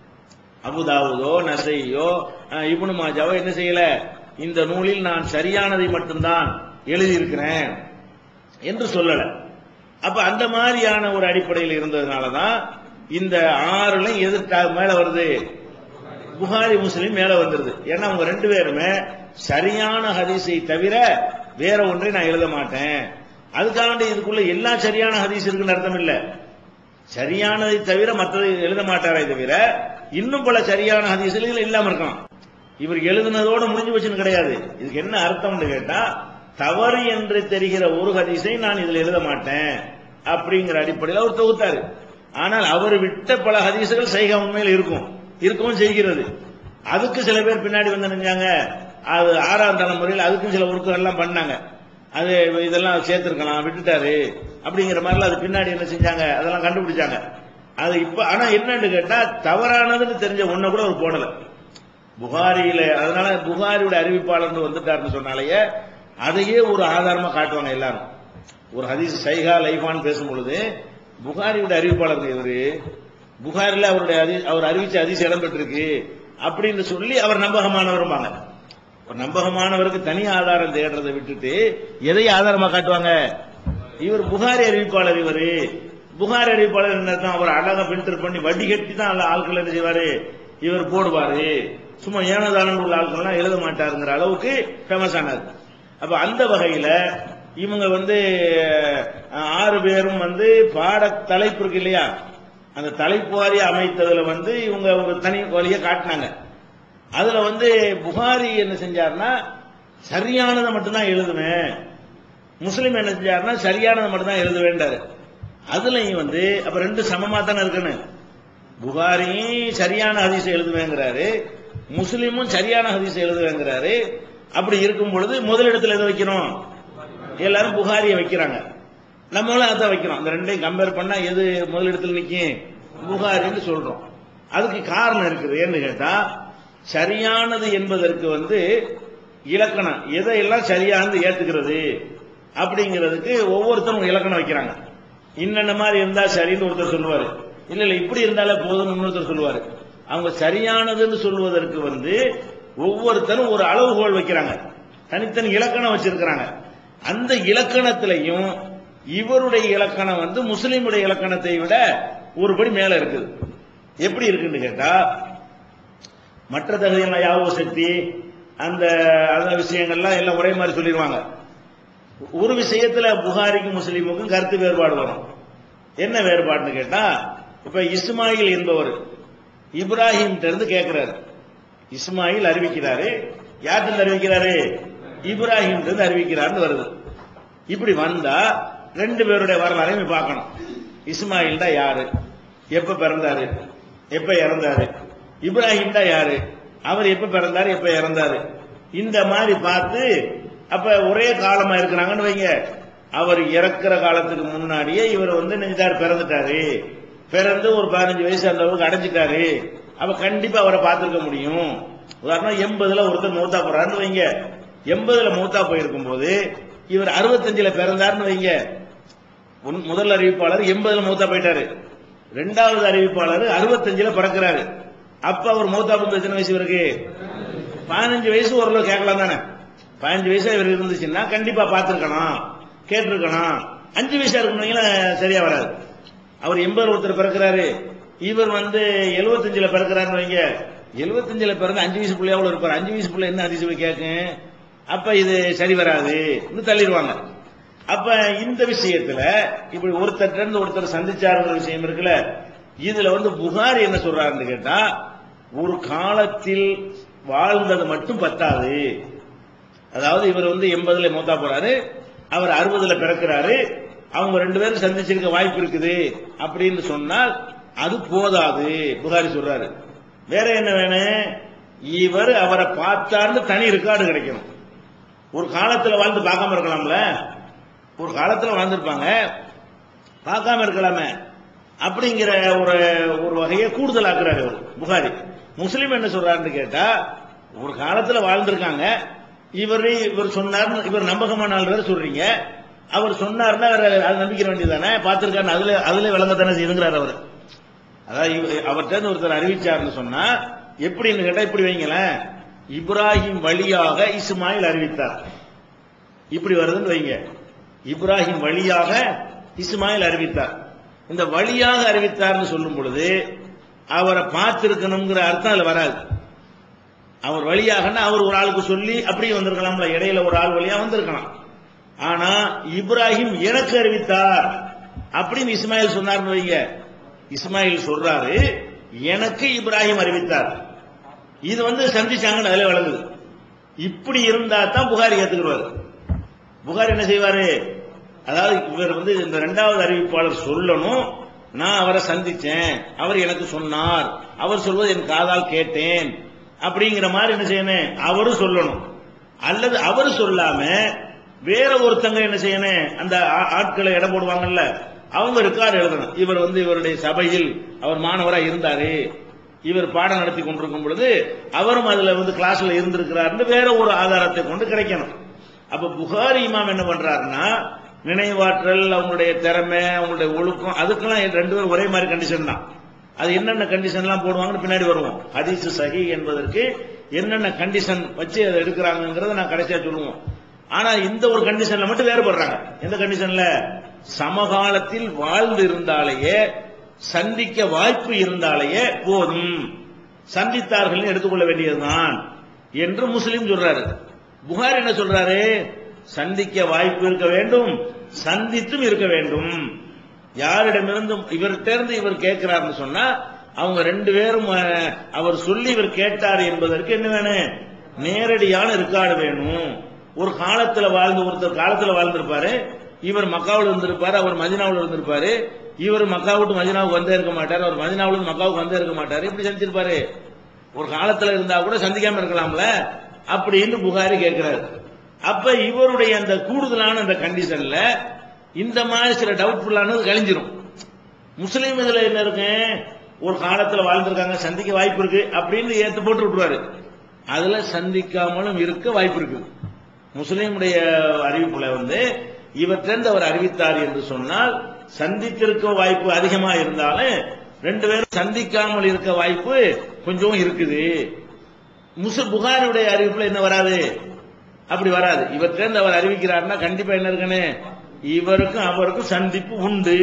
அபுதாவுதோ நசையோ அஹ், இப்னு மாஜாவோ என்ன செய்யல இந்த நூலில் நான் சரியானதை மட்டும்தான் எழுதியிருக்கிறேன் என்று சொல்லல அப்ப அந்த மாதிரியான ஒரு அடிப்படையில் இருந்ததுனாலதான் இந்த ஆறுல எது ட- மேல வருது புகாரி முஸ்லிம் மேல வந்துருது ஏன்னா அவங்க ரெண்டு பேருமே சரியான ஹதீஸை தவிர வேற ஒன்றை நான் எழுத மாட்டேன் அதுக்காண்டி இதுக்குள்ள எல்லா சரியான ஹதீஸ் இருக்குன்னு அர்த்தம் இல்ல சரியானதை தவிர மற்றதை எழுத மாட்டாரே தவிர இன்னும் பல சரியான ஹதீசுகள் இல்லாம இருக்கலாம் இவர் எழுதுனதோட முடிஞ்சு வச்சுன்னு கிடையாது இதுக்கு என்ன அர்த்தம்னு கேட்டா தவறு என்று தெரிகிற ஒரு ஹதீஸை நான் இதுல எழுத மாட்டேன் அப்படிங்கிற அடிப்படையில் அவர் தொகுத்தாரு ஆனால் அவர் விட்ட பல ஹதீசுகள் சைகா உண்மையில் இருக்கும் இருக்கவும் செய்கிறது அதுக்கு சில பேர் பின்னாடி வந்து நினைஞ்சாங்க அது ஆறாம் தலைமுறையில் அதுக்கும் சில ஒர்க்குகள் எல்லாம் பண்ணாங்க அது இதெல்லாம் சேர்த்திருக்கலாம் விட்டுட்டாரு அப்படிங்கிற மாதிரிலாம் அது பின்னாடி என்ன செஞ்சாங்க அதெல்லாம் கண்டுபிடிச்சாங்க அது இப்ப ஆனா என்னன்னு கேட்டா தவறானதுன்னு தெரிஞ்ச ஒண்ண கூட அவர் போடல புகாரியில அதனால புகாரியோட அறிவிப்பாளர் வந்துட்டாருன்னு சொன்னாலேயே அதையே ஒரு ஆதாரமா காட்டுவாங்க எல்லாரும் ஒரு ஹதீஸ் சைகா லைஃபான் பேசும் பொழுது புகாரியோட அறிவிப்பாளர் இவரு புகாரில அவருடைய ஹதீஸ்- அவர் அறிவிச்ச ஹதீஸ் இடம் பெற்றிருக்கு அப்படின்னு சொல்லி அவர் நம்பகமானவருமாங்க ஒரு நம்பகமானவருக்கு தனி ஆதாரம் தேடுறதை விட்டுட்டு எதை ஆதாரமா காட்டுவாங்க இவர் புகாரி அறிவிப்பாளர் இவரு புகாரி அறிவிப்பாளர் என்ன அர்த்தம்? அவர் அழகா பில்டர் பண்ணி வட்டி கட்டி தான் எல்லா ஆட்கள் என்ன செய்வாரு இவர் போடுவாரு சும்மா ஏனதானம் உள்ள ஆட்கள்லாம் எழுத மாட்டாருங்கிற அளவுக்கு ஃபேமஸ் ஆனார் அப்ப அந்த வகையில இவங்க வந்து அஹ், ஆறு பேரும் வந்து பாட தலைப்பு இருக்கு இல்லையா அந்த தலைப்பு வாரியா அமைத்ததுல வந்து இவங்க ஒரு தனி வழியை காட்டினாங்க அதுல வந்து புகாரி என்ன செஞ்சாருன்னா சரியானதை மட்டும்தான் எழுதுவேன் முஸ்லிம் என்ன செஞ்சாருன்னா சரியானதை மட்டும்தான் எழுதுவேன்டாரு அதுலயும் வந்து அப்ப ரெண்டு சமமா தானே இருக்கணும் புகாரியும் சரியான ஹதீஸ் எழுதுவேங்கிறாரு முஸ்லிமும் சரியான ஹதீஸ் எழுதுவேங்கிறாரு அப்படி இருக்கும் பொழுது முதலிடத்துல எதை வைக்கிறோம் எல்லாரும் புகாரியை வைக்கிறாங்க நம்மளும் அதான் வைக்கிறோம் அந்த ரெண்டையும் கம்பேர் பண்ணா எது முதலிடத்தில் நிக்கும் புகாரின்னு சொல்றோம் அதுக்கு காரணம் இருக்குது ஏன்னு கேட்டா சரியானது என்பதற்கு வந்து இலக்கணம் எதையெல்லாம் சரியானது ஏத்துக்கிறது அப்படிங்கிறதுக்கு ஒவ்வொருத்தரும் இலக்கணம் வைக்கிறாங்க இன்னென்ன மாதிரி இருந்தா சரின்னு ஒருத்தர் சொல்லுவாரு இல்ல இல்ல இப்படி இருந்தாலே போதும்னு இன்னொருத்தர் சொல்லுவாரு அவங்க சரியானதுன்னு சொல்வதற்கு வந்து ஒவ்வொருத்தரும் ஒரு அளவுகோல் வைக்கிறாங்க தனித்தனி இலக்கணம் வச்சிருக்கிறாங்க அந்த இலக்கணத்திலையும் இவருடைய இலக்கணம் வந்து முஸ்லிமுடைய இலக்கணத்தை விட ஒருபடி மேல இருக்குது எப்படி இருக்குன்னு கேட்டா மற்ற தகுதியெல்லாம் யாவோ சக்தி அந்த அந்த விஷயங்கள்லாம் எல்லாம் ஒரே மாதிரி சொல்லிடுவாங்க ஒரு விஷயத்துல புகாரிக்கும் முஸ்லீமுக்கும் கருத்து வேறுபாடு வரும் என்ன வேறுபாடுன்னு கேட்டா இப்ப இஸ்மாயில் என்பவர் இப்ராஹிம் இருந்து கேட்கிறாரு இஸ்மாயில் அறிவிக்கிறாரு யார்கிட்ட அறிவிக்கிறாரு இப்ராஹிம் இருந்து அறிவிக்கிறார்னு வருது இப்படி வந்தா ரெண்டு பேருடைய வரலாறையும் பார்க்கணும் இஸ்மாயில் தான் யாரு எப்ப பிறந்தாரு எப்ப இறந்தாரு இப்ராஹிம் தான் யாரு அவர் எப்ப பிறந்தாரு எப்ப இறந்தாரு இந்த மாதிரி பார்த்து அப்ப ஒரே காலமா இருக்கிறாங்கன்னு வைங்க அவர் இறக்குற காலத்துக்கு முன்னாடியே இவர் வந்து நெஞ்சார் பிறந்துட்டாரு பிறந்து ஒரு பதினஞ்சு வயசு அந்த அளவுக்கு அடைஞ்சிட்டாரு அப்ப கண்டிப்பா அவரை பார்த்திருக்க முடியும் உதாரணம் எண்பதுல ஒருத்தர் மூத்தா போறாருன்னு வைங்க எண்பதுல மூத்தா போயிருக்கும் போது இவர் அறுபத்தஞ்சுல பிறந்தாருன்னு வைங்க உன்- முதல் அறிவிப்பாளர் எண்பதுல மூத்தா போயிட்டாரு ரெண்டாவது அறிவிப்பாளர் அறுபத்தஞ்சுல பிறக்கிறாரு அப்ப அவர் மூத்தா போது எத்தனை வயசு இவருக்கு பதினஞ்சு வயசு ஓரளவு கேட்கலாம் தானே பதினஞ்சு வயசு இவர் இருந்துச்சுன்னா கண்டிப்பா பார்த்திருக்கணும் கேட்டிருக்கணும் அஞ்சு வயசா இருக்கணுங்களா சரியா வராது அவர் எண்பது ஒருத்தர் பிறக்கிறாரு இவர் வந்து எழுபத்தஞ்சுல பிறக்கிறாருன்னு வைங்க எழுபத்தஞ்சுல பிறந்து அஞ்சு வயசு பிள்ளையாவில் இருப்பார் அஞ்சு வயசு பிள்ளை என்ன அதிசயம் கேட்கும் அப்ப இது சரி வராது இன்னும் தள்ளிடுவாங்க அப்ப இந்த விஷயத்துல இப்படி ஒருத்தர் இருந்து ஒருத்தர் சந்திச்சாருங்கிற விஷயம் இருக்குல்ல இதுல வந்து புகாரி என்ன சொல்றாருன்னு கேட்டா ஒரு காலத்தில் வாழ்ந்தது மட்டும் பத்தாது அதாவது இவர் வந்து எண்பதுல மூத்தா போறாரு அவர் அறுபதுல பிறக்கிறாரு அவங்க ரெண்டு பேரும் சந்திச்சிருக்க வாய்ப்பு இருக்குது அப்படின்னு சொன்னால் அது போதாது புகாரி சொல்றாரு வேற என்ன வேணும் இவர் அவரை பார்த்தார்னு தனி ரெக்கார்டு கிடைக்கணும் ஒரு காலத்துல வாழ்ந்து பார்க்காம இருக்கலாம்ல ஒரு காலத்துல வாழ்ந்திருப்பாங்க பார்க்காம இருக்கலாமே அப்படிங்கிற ஒரு ஒரு வகையை கூடுதலாக்குறாரு அவர் புகாரி முஸ்லீம் என்ன சொல்றாருன்னு கேட்டா ஒரு காலத்துல வாழ்ந்திருக்காங்க இவர் இவர் சொன்னார் இவர் நம்பகமான ஆள் வேற சொல்றீங்க அவர் சொன்னார்னா வேற அது நம்பிக்கிற வேண்டியதானே பார்த்திருக்காரு அதுல அதுல விளங்கத்தானே செய்யுங்கிறார் அவர் அதாவது இவ- அவர்ட்ட இருந்து ஒருத்தர் அறிவிச்சாருன்னு சொன்னா எப்படின்னு கேட்டா இப்படி வைங்களேன் இப்ராஹிம் வழியாக இஸ்மாயில் அறிவித்தார் இப்படி வருதுன்னு வைங்க இப்ராஹிம் வழியாக இஸ்மாயில் அறிவித்தார் இந்த வழியாக அறிவித்தார்னு சொல்லும் பொழுது அவரை பார்த்திருக்கணுங்கிற அர்த்தம் அதுல வராது அவர் வழியாகன்னா அவர் ஒரு ஆளுக்கு சொல்லி அப்படியே வந்திருக்கலாம்ல இடையில ஒரு ஆள் வழியா வந்திருக்கலாம் ஆனா இப்ராஹிம் எனக்கு அறிவித்தார் அப்படின்னு இஸ்மாயில் சொன்னார்னு வைங்க இஸ்மாயில் சொல்றாரு எனக்கு இப்ராஹிம் அறிவித்தார் இது வந்து சந்திச்சாங்கன்னு அதுல வழங்குது இப்படி இருந்தா தான் புகாரி ஏத்துக்குருவாரு புகாரி என்ன செய்வாரு அதாவது இவர் வந்து இந்த இரண்டாவது அறிவிப்பாளர் சொல்லணும் நான் அவரை சந்திச்சேன் அவர் எனக்கு சொன்னார் அவர் சொல்வது என் காதால் கேட்டேன் அப்படிங்கிற மாதிரி என்ன செய்யணும் அவரும் சொல்லணும் அல்லது அவர் சொல்லாம வேற ஒருத்தங்க என்ன செய்யணும் அந்த ஆ- ஆட்களை இடம் போடுவாங்கல்ல அவங்க ரெக்கார்டு எழுதணும் இவர் வந்து இவருடைய சபையில் அவர் மாணவரா இருந்தாரு இவர் பாடம் நடத்தி கொண்டிருக்கும் பொழுது அவரும் அதுல வந்து கிளாஸ்ல இருந்திருக்கிறாருன்னு வேற ஒரு ஆதாரத்தை கொண்டு கிடைக்கணும் அப்ப புகாரி இமாம் என்ன பண்றாருன்னா நினைவாற்றல் அவங்களுடைய திறமை அவங்களுடைய ஒழுக்கம் அதுக்கெல்லாம் ரெண்டு பேரும் ஒரே மாதிரி கண்டிஷன் தான் அது என்னென்ன கண்டிஷன்லாம் போடுவாங்கன்னு பின்னாடி வருவோம் ஹதீஸ் சஹி என்பதற்கு என்னென்ன கண்டிஷன் வச்சு அதை எடுக்கிறாங்கிறத நான் கடைசியா சொல்லுவோம் ஆனா இந்த ஒரு கண்டிஷன்ல மட்டும் வேறுபடுறாங்க எந்த கண்டிஷன்ல சமகாலத்தில் வாழ்ந்து இருந்தாலேயே சந்திக்க வாய்ப்பு இருந்தாலேயே போதும் சந்தித்தார்கள் எடுத்துக்கொள்ள வேண்டியதுதான் என்று முஸ்லிம் சொல்றாரு புகார் என்ன சொல்றாரு சந்திக்க வாய்ப்பு இருக்க வேண்டும் சந்தித்தும் இருக்க வேண்டும் யாரிடமிருந்தும் இவர்கிட்ட இவர் கேட்கிறார்னு சொன்னா அவங்க ரெண்டு பேரும் அஹ், அவர் சொல்லி இவர் கேட்டார் என்பதற்கு என்ன வேணும் நேரடியான ரெக்கார்டு வேணும் ஒரு காலத்துல வாழ்ந்து ஒருத்தர் காலத்துல வாழ்ந்திருப்பாரு இவர் மக்காவில் இருந்திருப்பாரு அவர் மதினாவில் இருந்திருப்பாரு இவர் மக்கா விட்டு மதினாவுக்கு வந்தே இருக்க மாட்டார் அவர் மதினாவுல இருந்து மக்காவுக்கு வந்தே இருக்க மாட்டாரு இப்படி சந்திச்சிருப்பாரு ஒரு காலத்துல இருந்தா கூட சந்திக்காம இருக்கலாம்ல அப்படின்னு புகாரி கேட்கிறாரு அப்ப இவருடைய அந்த கூடுதலான அந்த கண்டிஷன்ல இந்த மாதிரி சில டவுட்ஃபுல்லானது கழிஞ்சிரும் முஸ்லீம் இதுல என்ன இருக்கு ஒரு காலத்துல வாழ்ந்திருக்காங்க சந்திக்க வாய்ப்பு இருக்கு அப்படின்னு ஏத்து போட்டு விட்டுருவாரு அதுல சந்திக்காமலும் இருக்க வாய்ப்பு இருக்கு முஸ்லீமுடைய அறிவிப்புல வந்து இவற்றிலிருந்து அவர் அறிவித்தார் என்று சொன்னால் சந்தித்திருக்க வாய்ப்பு அதிகமா இருந்தாலும் ரெண்டு பேரும் சந்திக்காமல் இருக்க வாய்ப்பு கொஞ்சம் இருக்குது முசு புகாரியுடைய அறிவிப்புல என்ன வராது அப்படி வராது இவற்றிலிருந்து அவர் அறிவிக்கிறார்னா கண்டிப்பா என்ன இருக்குன்னு இவருக்கும் அவருக்கும் சந்திப்பு உண்டு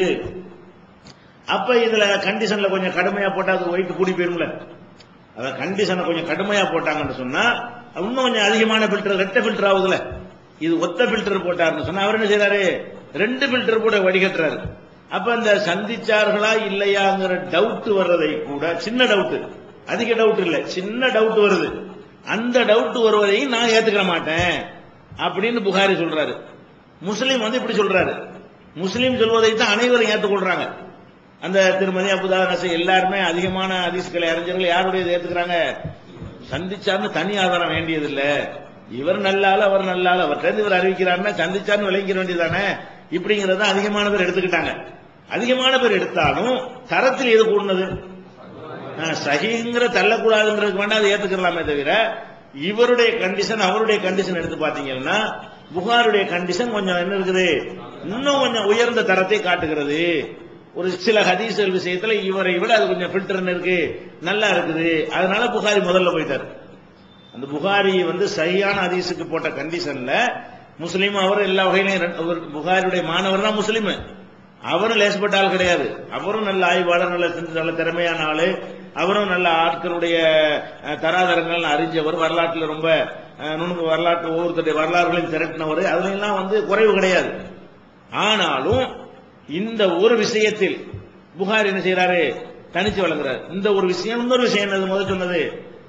அப்ப இதுல கண்டிஷன்ல கொஞ்சம் கடுமையா போட்டா அது ஒயிட் கூடி போயிரும்ல அத கண்டிஷனை கொஞ்சம் கடுமையா போட்டாங்கன்னு சொன்னா இன்னும் கொஞ்சம் அதிகமான ஃபில்டர் ரெட்ட ஃபில்டர் ஆகுதுல இது ஒத்த ஃபில்டர் போட்டாருன்னு சொன்னா அவர் என்ன செய்யறாரு ரெண்டு ஃபில்டர் போட வடிகட்டுறாரு அப்ப இந்த சந்திச்சார்களா இல்லையாங்கிற டவுட் வர்றதை கூட சின்ன டவுட் அதிக டவுட் இல்ல சின்ன டவுட் வருது அந்த டவுட் வருவதையும் நான் ஏத்துக்கிற மாட்டேன் அப்படின்னு புகாரி சொல்றாரு முஸ்லீம் வந்து இப்படி சொல்றாரு முஸ்லீம் சொல்வதை தான் அனைவரும் ஏத்துக்கொள்றாங்க அந்த திருமதி அபுதா நசை எல்லாருமே அதிகமான அதிசுகளை அறிஞர்கள் யாருடைய ஏத்துக்கிறாங்க சந்திச்சார்னு தனி ஆதாரம் வேண்டியதில்ல இவர் நல்லால அவர் நல்லால அவர்கிட்ட இவர் அறிவிக்கிறாருன்னா சந்திச்சார்னு விளங்கிற வேண்டியதானே இப்படிங்கறத அதிகமான பேர் எடுத்துக்கிட்டாங்க அதிகமான பேர் எடுத்தாலும் தரத்தில் எது கூடுனது ஆஹ், சஹிங்கிற தள்ளக்கூடாதுங்கிறதுக்கு வேண்டாம் அதை ஏத்துக்கலாமே தவிர இவருடைய கண்டிஷன் அவருடைய கண்டிஷன் எடுத்து பாத்தீங்கன்னா புகாருடைய கண்டிஷன் கொஞ்சம் என்ன இருக்குது இன்னும் கொஞ்சம் உயர்ந்த தரத்தை காட்டுகிறது ஒரு சில ஹதீஸ்கள் விஷயத்துல இவரை விட அது கொஞ்சம் ஃபில்டர் இருக்கு நல்லா இருக்குது அதனால புகாரி முதல்ல போயிட்டார் அந்த புகாரி வந்து சரியான ஹதீஸுக்கு போட்ட கண்டிஷன்ல முஸ்லீம் அவர் எல்லா வகையிலும் ரெண்டு- அவர் புகாரியுடைய மாணவர் தான் முஸ்லீம் அவரும் லேசப்பட்ட ஆள் கிடையாது அவரும் நல்ல ஆய்வாளர் நல்ல சிந்த- நல்ல திறமையான ஆளு அவரும் நல்ல ஆட்களுடைய அஹ், தராதரங்கள் அறிஞ்சவர் வரலாற்றுல ரொம்ப அஹ், நுணுக்கு வரலாற்று ஒவ்வொருத்தருடைய வரலாறுகளையும் திரட்டினவர் அதுல எல்லாம் வந்து குறைவு கிடையாது ஆனாலும் இந்த ஒரு விஷயத்தில் புகார் என்ன செய்யறாரு தனிச்சு வழங்குறாரு இந்த ஒரு விஷயம் இன்னொரு விஷயம் என்னது முதல் சொன்னது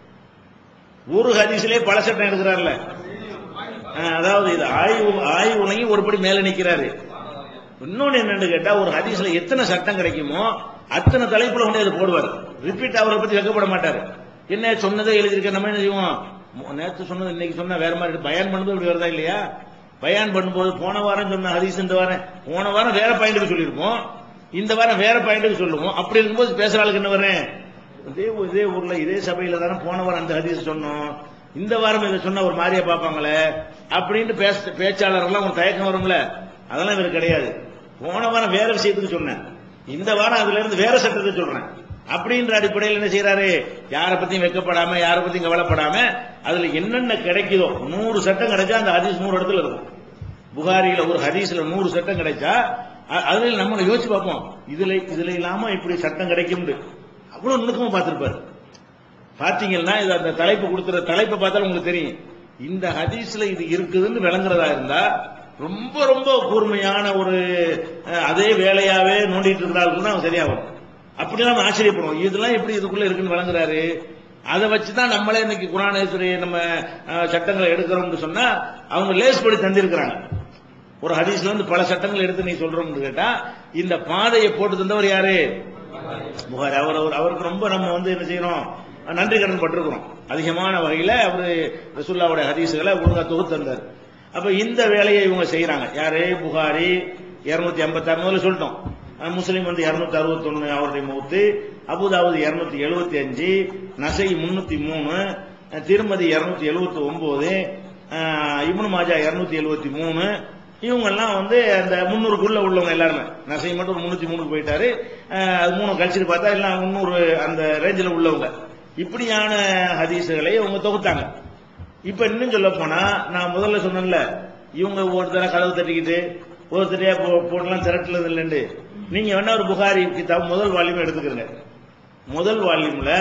ஒரு ஹதீஸிலே பல சட்டம் எடுக்கிறார்ல அஹ், அதாவது இது ஆய்வு ஆய்வுலையும் ஒருபடி மேல நிக்கிறாரு இன்னொன்னு என்னன்னு கேட்டா ஒரு ஹதீஸ்ல எத்தனை சட்டம் கிடைக்குமோ அத்தனை தலைப்புல கொண்டு அதை போடுவார் ரிப்பீட் அவரை பத்தி வைக்கப்பட மாட்டாரு என்ன சொன்னதே எழுதியிருக்க நம்ம என்ன செய்வோம் மு- நேத்து சொன்னது இன்னைக்கு சொன்னா வேற மாதிரி இருக்கு. பயான் பண்ணும்போது இப்படி வருதா இல்லையா பயான் பண்ணும்போது போன வாரம் சொன்ன ஹதீஸ் இந்த வாரம் போன வாரம் வேற பாயிண்ட்டுக்கு சொல்லியிருப்போம் இந்த வாரம் வேற பாயிண்ட்டுக்கு சொல்லுவோம் அப்படி இருக்கும்போது பேசுற ஆளுக்கு என்ன வரேன் இதே ஊ- இதே ஊர்ல இதே சபையில தானே போன வாரம் அந்த ஹதீஸ் சொன்னோம் இந்த வாரம் இதை சொன்னா ஒரு மாதிரியா பார்ப்பாங்களே அப்படின்னு பேச பேச்சாளர்கள்லாம் ஒரு தயக்கம் வரும்ல அதெல்லாம் இவர் கிடையாது போன வாரம் வேற விஷயத்துக்கு சொன்னேன் இந்த வாரம் அதுல இருந்து வேற சட்டத்தை சொல்றேன் அப்படின்ற அடிப்படையில் என்ன செய்யறாரு யாரை பத்தியும் வெக்கப்படாம யாரை பத்தியும் கவலைப்படாம அதுல என்னென்ன கிடைக்குதோ நூறு சட்டம் கிடைச்சா அந்த ஹதீஸ் நூறு இடத்துல இருக்கும் புகாரியில ஒரு ஹதீஸ்ல நூறு சட்டம் கிடைச்சா அ- அதுல நம்ம யோசிச்சு பார்ப்போம் இதுல இதுல இல்லாம இப்படி சட்டம் கிடைக்கும் அவ்வளவு நுணுக்கமா பார்த்திருப்பாரு பாத்தீங்கன்னா இது அந்த தலைப்பு கொடுக்கிற தலைப்பை பார்த்தாலும் உங்களுக்கு தெரியும் இந்த ஹதீஸ்ல இது இருக்குதுன்னு விளங்குறதா இருந்தா ரொம்ப ரொம்ப கூர்மையான ஒரு அஹ், அதே வேலையாவே நோண்டிட்டு இருந்தாலும் தான் சரியா வரும் அப்படிலாம் நம்ம ஆச்சரியப்படுவோம் இதெல்லாம் எப்படி இதுக்குள்ள இருக்குன்னு வழங்குறாரு அதை வச்சுதான் நம்மளே இன்னைக்கு குரானேஸ்வரி நம்ம அஹ், சட்டங்களை எடுக்கிறோம்னு சொன்னா அவங்க லேஸ் படி தந்திருக்கிறாங்க ஒரு ஹதீஸ்ல இருந்து பல சட்டங்கள் எடுத்து நீ சொல்றோம்னு கேட்டா இந்த பாதையை போட்டு தந்தவர் யாரு புகாரி அவர் அவர் அவருக்கு ரொம்ப நம்ம வந்து என்ன செய்யறோம் நன்றி கடன் பட்டிருக்கிறோம் அதிகமான வகையில அவரு ரசூல்லாவுடைய ஹதீஸுகளை ஒழுங்கா தொகுத்து தந்தார் அப்ப இந்த வேலையை இவங்க செய்யறாங்க யாரு புகாரி இருநூத்தி ஐம்பத்தி ஆறு முதல்ல சொல்லிட்டோம் அஹ் முஸ்லிம் வந்து இருநூத்தி அறுபத்தி அவருடைய மூத்து அபுதாபுது இருநூத்தி எழுபத்தி அஞ்சு நசை முன்னூத்தி மூணு அஹ் திருமதி இருநூத்தி எழுபத்தி ஒன்பது இப்னு மாஜா இருநூத்தி எழுபத்தி மூணு இவங்க எல்லாம் வந்து அந்த முன்னூறுக்குள்ள உள்ளவங்க எல்லாருமே நசை மட்டும் ஒரு முன்னூத்தி மூணுக்கு போயிட்டாரு அஹ் அது மூணு கழிச்சுட்டு பார்த்தா எல்லாம் முன்னூறு அந்த ரேஞ்சில் உள்ளவங்க இப்படியான ஹதீஸுகளை அவங்க தொகுத்தாங்க இப்ப இன்னும் சொல்ல போனா நான் முதல்ல சொன்னேன்ல இவங்க ஒருத்தர கதவு தட்டிக்கிட்டு ஒருத்தரையா போட்டெல்லாம் திரட்டுறது இல்லைன்னு நீங்க வேணா ஒரு புகாரி கிதாப் முதல் வால்யூம் எடுத்துக்கிறங்க முதல் வால்யூம்ல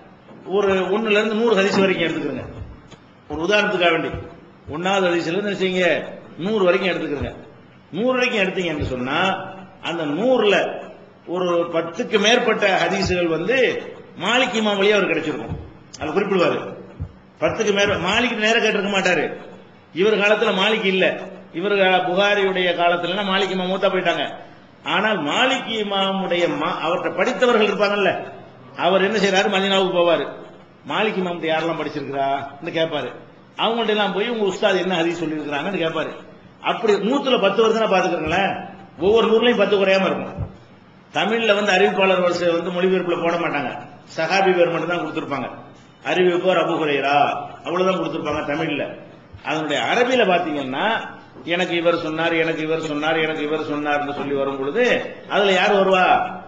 ஒரு ஒண்ணுல இருந்து நூறு ஹதீஸ் வரைக்கும் எடுத்துக்கிறங்க ஒரு உதாரணத்துக்காக வேண்டி ஒன்னாவது ஹதீஸ்ல இருந்து என்ன செய்யுங்க நூறு வரைக்கும் எடுத்துக்கிறங்க நூறு வரைக்கும் எடுத்தீங்கன்னு சொன்னா அந்த நூறுல ஒரு பத்துக்கு மேற்பட்ட ஹதீஸுகள் வந்து மாலிக் இமாம் வழியா அவர் கிடைச்சிருக்கும் அதுல குறிப்பிடுவாரு பத்துக்கு மேல மாலிக் நேரம் கேட்டிருக்க மாட்டாரு இவர் காலத்துல மாலிக் இல்ல இவர் கா- புகாரியுடைய காலத்துல மாலிக் இமாம் மூத்தா போயிட்டாங்க ஆனால் மாலிக் இமாமுடைய மா- அவர்கிட்ட படித்தவர்கள் இருப்பாங்கல்ல அவர் என்ன செய்யறாரு மதினாவுக்கு போவாரு மாலிக் இமாம் யாரெல்லாம் படிச்சிருக்கிறா கேட்பாரு அவங்கள்ட்ட எல்லாம் போய் உங்க உஸ்தாத் என்ன ஹதீஸ் சொல்லியிருக்கிறாங்கன்னு கேட்பாரு அப்படி நூத்துல பத்து வருஷம் பாத்துக்கிறீங்களேன் ஒவ்வொரு நூறுலையும் பத்து குறையாம இருக்கும் தமிழ்ல வந்து அறிவிப்பாளர் வரிசை வந்து மொழிபெயர்ப்புல போட மாட்டாங்க சஹாபி பேர் மட்டும் தான் கொடுத்திருப்பாங்க அறிவிப்போர் அபு ஹுரைரா அவ்வளவுதான் கொடுத்திருப்பாங்க தமிழ்ல அதனுடைய அரபியில பாத்தீங்கன்னா எனக்கு இவர் சொன்னார் எனக்கு இவர் சொன்னார் எனக்கு இவர் சொன்னார்னு சொல்லி வரும் பொழுது அதுல யார் வருவா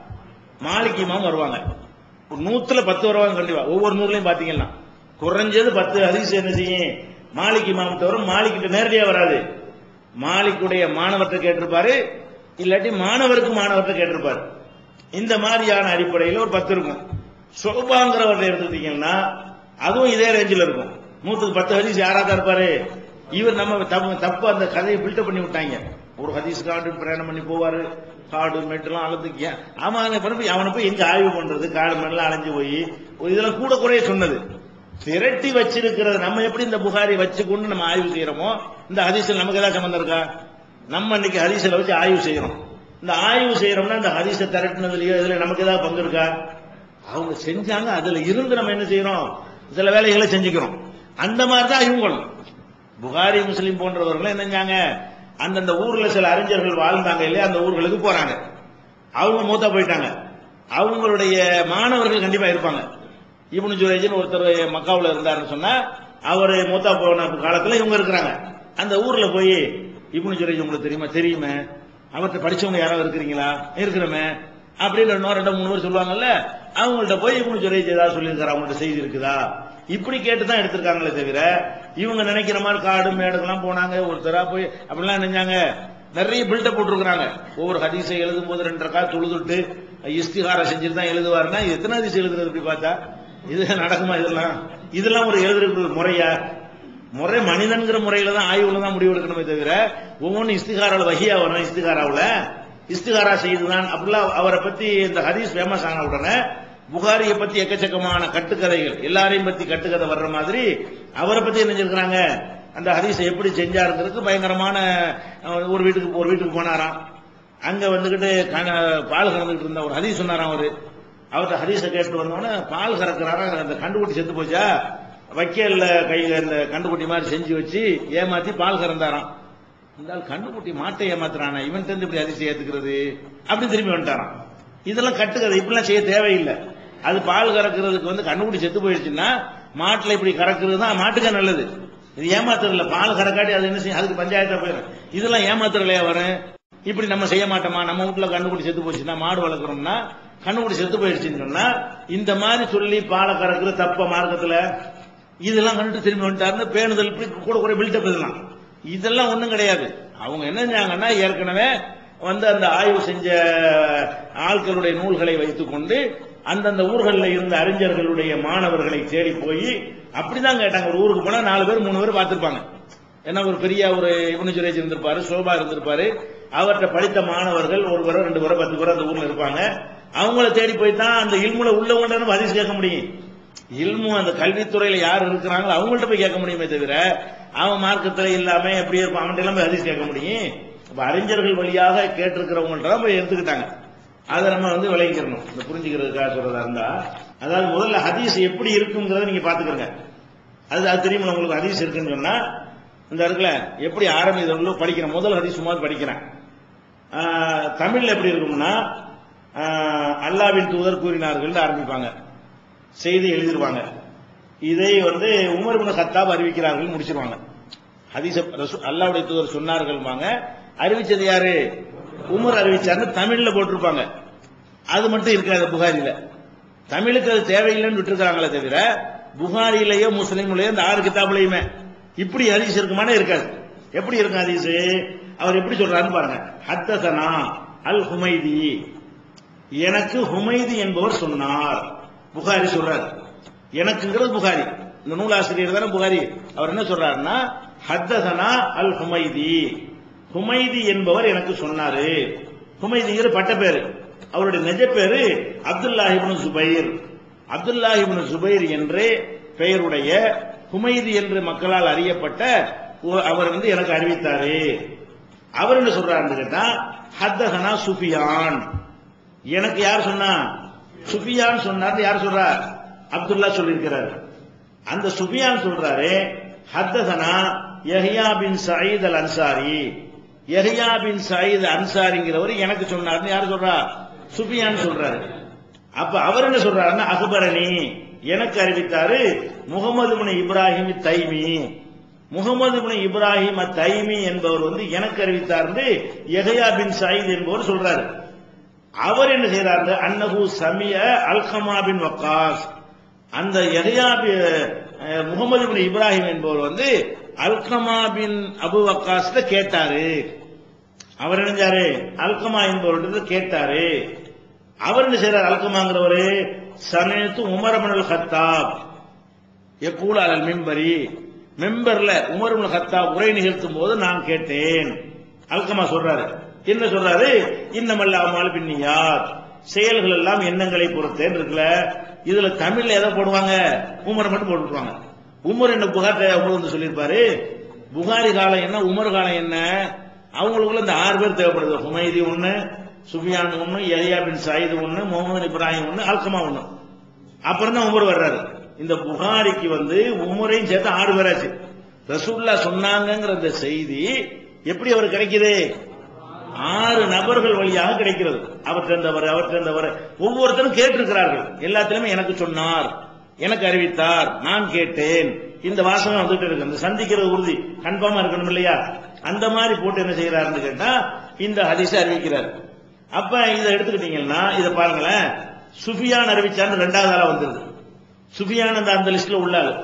மாலிக் இமாம் வருவாங்க ஒரு நூத்துல பத்து வருவாங்க கண்டிப்பா ஒவ்வொரு நூறுலையும் பாத்தீங்கன்னா குறைஞ்சது பத்து ஹதீஸ் என்ன செய்யும் மாலிக் இமாம் தவிர மாலிக்கிட்ட நேரடியா வராது மாலிக்குடைய மாணவர்கிட்ட கேட்டிருப்பாரு இல்லாட்டி மாணவருக்கு மாணவர்கிட்ட கேட்டிருப்பாரு இந்த மாதிரியான அடிப்படையில் ஒரு பத்து இருக்கும் சோபாங்கிறவர்கிட்ட எடுத்துக்கிட்டீங்கன்னா அதுவும் இதே ரேஞ்சில் இருக்கும் நூத்துக்கு பத்து ஹதீஸ் யாரா தான் இருப்பாரு இவர் நம்ம தப்பு தப்பு அந்த கதையை பில்டப் பண்ணி விட்டாங்க ஒரு ஹதீஸ் காடு பிரயாணம் பண்ணி போவாரு காடு மெட்டெல்லாம் அழுதுக்க ஆமா அவனை போய் அவனை போய் எங்க ஆய்வு பண்றது காடு மெல்லாம் அலைஞ்சு போய் இதெல்லாம் கூட குறைய சொன்னது திரட்டி வச்சிருக்கிறது நம்ம எப்படி இந்த புகாரி வச்சுக்கொண்டு நம்ம ஆய்வு செய்யறோமோ இந்த ஹதீஸில் நமக்கு ஏதாவது சம்பந்தம் இருக்கா நம்ம இன்னைக்கு ஹதீஸில் வச்சு ஆய்வு செய்யறோம் இந்த ஆய்வு செய்யறோம்னா இந்த ஹதீஸை திரட்டினதுலயோ இதுல நமக்கு ஏதாவது பங்கு இருக்கா அவங்க செஞ்சாங்க அதுல இருந்து நம்ம என்ன செய்யறோம் சில வேலைகளை செஞ்சுக்கிறோம் அந்த மாதிரி தான் இவங்களும் புகாரி முஸ்லீம் போன்றவர்கள் என்ன செஞ்சாங்க அந்தந்த ஊர்ல சில அறிஞர்கள் வாழ்ந்தாங்க இல்லையா அந்த ஊர்களுக்கு போறாங்க அவங்க மூத்தா போயிட்டாங்க அவங்களுடைய மாணவர்கள் கண்டிப்பா இருப்பாங்க இப்னு ஜுரேஜின் ஒருத்தர் மக்காவுல இருந்தாருன்னு சொன்னா அவர் மூத்தா போன காலத்துல இவங்க இருக்கிறாங்க அந்த ஊர்ல போய் இப்னு ஜுரேஜ் உங்களுக்கு தெரியுமா தெரியுமே அவர்கிட்ட படிச்சவங்க யாராவது இருக்கிறீங்களா இருக்கிறோமே அப்படின்னு இன்னும் ரெண்டு மூணு பேர் சொல்லுவாங்கல்ல அவங்கள்ட்ட போய் இப்னு ஜுரேஜ் ஏதாவது சொல்லியிருக்காரு அவங்கள்ட்ட செய்தி இருக்குதா இப்படி கேட்டு தான் எடுத்திருக்காங்களே தவிர இவங்க நினைக்கிற மாதிரி காடு மேடுக்கெல்லாம் போனாங்க ஒருத்தரா போய் அப்படிலாம் நினைஞ்சாங்க நிறைய பில்டப் போட்டிருக்கிறாங்க ஒவ்வொரு ஹதீஸை எழுதும் போது ரெண்டு ரக்கா தொழுதுட்டு இஸ்திகாரம் செஞ்சுட்டு தான் எழுதுவாருன்னா இது எத்தனை ஹதீஸ் எழுதுறது இப்படி பார்த்தா இது நடக்குமா இதெல்லாம் இதெல்லாம் ஒரு எழுதுறது முறையா முறை மனிதன்கிற முறையில தான் ஆய்வுல தான் முடிவு எடுக்கணுமே தவிர ஒவ்வொன்றும் இஸ்திகாராவில் வகியா வரும் இஸ்திகாராவில் இஸ்திகாரா செய்துதான் அப்படிலாம் அவரை பத்தி இந்த ஹதீஸ் ஃபேமஸ் ஆன உடனே புகாரியை பத்தி எக்கச்சக்கமான கட்டுக்கதைகள் எல்லாரையும் பத்தி கட்டுக்கதை வர்ற மாதிரி அவரை பத்தி என்ன செஞ்சிருக்கிறாங்க அந்த ஹதீஸை எப்படி செஞ்சாருங்கிறதுக்கு பயங்கரமான அஹ், ஒரு வீட்டுக்கு ஒரு வீட்டுக்கு போனாராம் அங்க வந்துகிட்டு கண- பால் கறந்துகிட்டு இருந்த ஒரு ஹதீஸ் சொன்னாராம் அவரு அவர்கிட்ட ஹதீஸை கேட்டு வந்தோடனே பால் கறக்குறாரா அந்த கண்டுக்குட்டி செத்து போச்சா வைக்கல்ல கையில இந்த கண்டுக்குட்டி மாதிரி செஞ்சு வச்சு ஏமாத்தி பால் கறந்தாராம் இந்த ஆள் கண்டுக்குட்டி மாட்டை ஏமாத்துறானா இவன் தெரிந்து இப்படி அதிசயம் ஏத்துக்கிறது அப்படி திரும்பி வந்துட்டாராம் இதெல்லாம் கட்டுக்கதை இப்படிலாம் செய்ய தேவையில்லை அது பால் கறக்கிறதுக்கு வந்து கண்டுக்குட்டி செத்து போயிடுச்சுன்னா மாட்டுல இப்படி கறக்கிறது தான் மாட்டுக்கே நல்லது இது ஏமாத்துறதுல பால் கறக்காட்டி அது என்ன செய்யும் அதுக்கு பஞ்சாயத்தா போயிடும் இதெல்லாம் ஏமாத்துறலையா வரும் இப்படி நம்ம செய்ய மாட்டோமா நம்ம வீட்டுல கண்டுக்குட்டி செத்து போச்சுன்னா மாடு வளர்க்குறோம்னா கண்டுக்குட்டி செத்து போயிடுச்சுன்னு சொன்னா இந்த மாதிரி சொல்லி பாலை கறக்குற தப்ப மார்க்கத்துல இதெல்லாம் கண்டுட்டு திரும்பி வந்துட்டாருன்னு பேணுதல் இப்படி கூட கூட பில்டப் இதெல்லாம் இதெல்லாம் ஒண்ணும் கிடையாது அவங்க என்ன செஞ்சாங்கன்னா ஏற்கனவே வந்து அந்த ஆய்வு செஞ்ச ஆட்களுடைய நூல்களை வைத்துக்கொண்டு அந்தந்த ஊர்களில் இருந்த அறிஞர்களுடைய மாணவர்களை தேடி போய் அப்படிதான் கேட்டாங்க ஒரு ஊருக்கு போனா நாலு பேர் மூணு பேர் பார்த்திருப்பாங்க ஏன்னா ஒரு பெரிய ஒரு இவனு சுரேஷ் இருந்திருப்பாரு சோபா இருந்திருப்பாரு அவர்கிட்ட படித்த மாணவர்கள் ஒரு பேரோ ரெண்டு பேரோ பத்து பேரோ அந்த ஊர்ல இருப்பாங்க அவங்கள தேடி போய் தான் அந்த இல்முல உள்ளவங்க நம்ம ஹதீஸ் கேட்க முடியும் இல்மு அந்த கல்வித்துறையில யார் இருக்கிறாங்களோ அவங்கள்ட்ட போய் கேட்க முடியுமே தவிர அவன் மார்க்கத்துல இல்லாம எப்படி இருப்பான் அவன்கிட்ட எல்லாம் போய் ஹதீஸ் கேட்க முடியும் அப்ப அறிஞர்கள் வழியாக கேட்டிருக்கிறவங்கள்ட்ட தான் போய் எடுத்துக்கிட்டாங்க அதை நம்ம வந்து விளைவிக்கிறணும் இந்த புரிஞ்சுக்கிறதுக்காக சொல்றதா இருந்தா அதாவது முதல்ல ஹதீஸ் எப்படி இருக்குங்கிறத நீங்க பாத்துக்கிறங்க அது அது தெரியுமா உங்களுக்கு ஹதீஸ் இருக்குன்னு சொன்னா இந்த இடத்துல எப்படி ஆரம்பிக்கிறவங்களோ படிக்கிறேன் முதல் ஹதீஸ் சும்மா படிக்கிறேன் ஆஹ், தமிழ்ல எப்படி இருக்கும்னா ஆஹ், அல்லாவின் தூதர் கூறினார்கள் ஆரம்பிப்பாங்க செய்தி எழுதிருவாங்க இதை வந்து உமர் பின் கத்தாப் அறிவிக்கிறார்கள் முடிச்சிருவாங்க ஹதீஸ் அல்லாவுடைய தூதர் சொன்னார்கள்வாங்க அறிவிச்சது யாரு உமர் அறிவிச்சார்னு தமிழ்ல போட்டிருப்பாங்க அது மட்டும் இருக்காது புகாரில தமிழுக்கு அது தேவையில்லைன்னு விட்டுருக்காங்களே தவிர புகாரிலேயோ முஸ்லீம்லயோ இந்த ஆறு கிதாபுலையுமே இப்படி ஹதீஸ் இருக்குமானே இருக்காது எப்படி இருக்கும் ஹதீஸ் அவர் எப்படி சொல்றாருன்னு பாருங்க ஹத்தசனா அல் ஹுமைதி எனக்கு ஹுமைதி என்பவர் சொன்னார் புகாரி சொல்றாரு எனக்குங்கிறது புகாரி இந்த நூலாசிரியர் தானே புகாரி அவர் என்ன சொல்றாருன்னா ஹத்தசனா அல் ஹுமைதி ஹுமைதி என்பவர் எனக்கு சொன்னாரு ஹுமைதிங்கிற பட்ட பேரு அவருடைய நிஜ பேரு அப்துல்லாஹிபின் சுபைர் அப்துல்லாஹிபின் சுபைர் என்று பெயருடைய ஹுமைதி என்று மக்களால் அறியப்பட்ட ஒ- அவர் வந்து எனக்கு அறிவித்தாரு அவர் என்ன சொல்றாருன்னு கேட்டா ஹத்தசனா சுஃபியான் எனக்கு யார் சொன்னா சுஃபியான் சொன்னார் யார் சொல்றார் அப்துல்லா சொல்லியிருக்கிறார் அந்த சுஃபியான் சொல்றாரு ஹத்தசனா Yahya bin Saeed al Ansari Yahya bin Saeed அன்சாரிங்கிறவர் எனக்கு சொன்னார்னு யார் சொல்றா சுஃபியான் சொல்றாரு அப்ப அவர் என்ன சொல்றாருன்னா அக்பரணி எனக்கு அறிவித்தாரு முகமது பின் இப்ராஹிம் தைமி முகமது பின் இப்ராஹிம் தைமி என்பவர் வந்து எனக்கு அறிவித்தார்னு யஹ்யா பின் சயீத் என்பவர் சொல்றாரு அவர் என்ன செய்யறாரு அன்னஹு சமிய அல்கமா பின் வக்காஸ் அந்த யஹ்யா பி- அஹ், முகமது பின் இப்ராஹிம் என்பவர் வந்து அல்கமா பின் அபு வக்காஸ்ல கேட்டாரு அவர் என்னஞ்சாரு அல்கமா என்பவர்கிட்ட கேட்டாரு அவர் என்ன செய்யறாரு அல்கமாங்கிறவரு சமயத்து உமரமனல் ஹத்தாப் எக்கூல அலல் மிம்பரி மெம்பர்ல உமரமனல் ஹத்தாப் உரை நிகழ்த்தும் போது நான் கேட்டேன் அல்கமா சொல்றாரு என்ன சொல்றாரு இன்னமல்ல அம்மாள் பின்னியார் செயல்கள் எல்லாம் எண்ணங்களை பொறுத்தேன் இருக்குல்ல இதுல தமிழ்ல எதை போடுவாங்க உமர் மட்டும் போட்டுருவாங்க உமர் என்ன புகார் உமர் வந்து சொல்லியிருப்பாரு புகாரி காலம் என்ன உமர் காலம் என்ன அவங்களுக்குள்ள இந்த ஆறு பேர் தேவைப்படுது ஹுமைதி ஒண்ணு சுஃபியான் ஒண்ணு யஹ்யா பின் சாயித் ஒண்ணு முகமது இப்ராஹிம் ஒண்ணு அல்கமா ஒண்ணு அப்புறம் தான் உமர் வர்றாரு இந்த புகாரிக்கு வந்து உமரையும் சேர்த்து ஆறு பேராச்சு ரசூல்லா சொன்னாங்கங்கிற அந்த செய்தி எப்படி அவர் கிடைக்குது ஆறு நபர்கள் வழியாக கிடைக்கிறது அவர் சேர்ந்தவர் அவர் சேர்ந்தவர் ஒவ்வொருத்தரும் கேட்டிருக்கிறார்கள் எல்லாத்திலுமே எனக்கு சொன்னார் எனக்கு அறிவித்தார் நான் கேட்டேன் இந்த வாசகம் வந்துட்டு இருக்கு இந்த சந்திக்கிறது உறுதி கன்ஃபார்மா இருக்கணும் இல்லையா அந்த மாதிரி போட்டு என்ன செய்யறாருன்னு கேட்டா இந்த ஹதீஸை அறிவிக்கிறார் அப்ப இதை எடுத்துக்கிட்டீங்கன்னா இதை பாருங்களேன் சுஃபியான் அறிவிச்சான்னு ரெண்டாவது ஆளா வந்துருது சுஃபியான் அந்த அந்த லிஸ்ட்ல உள்ள ஆளு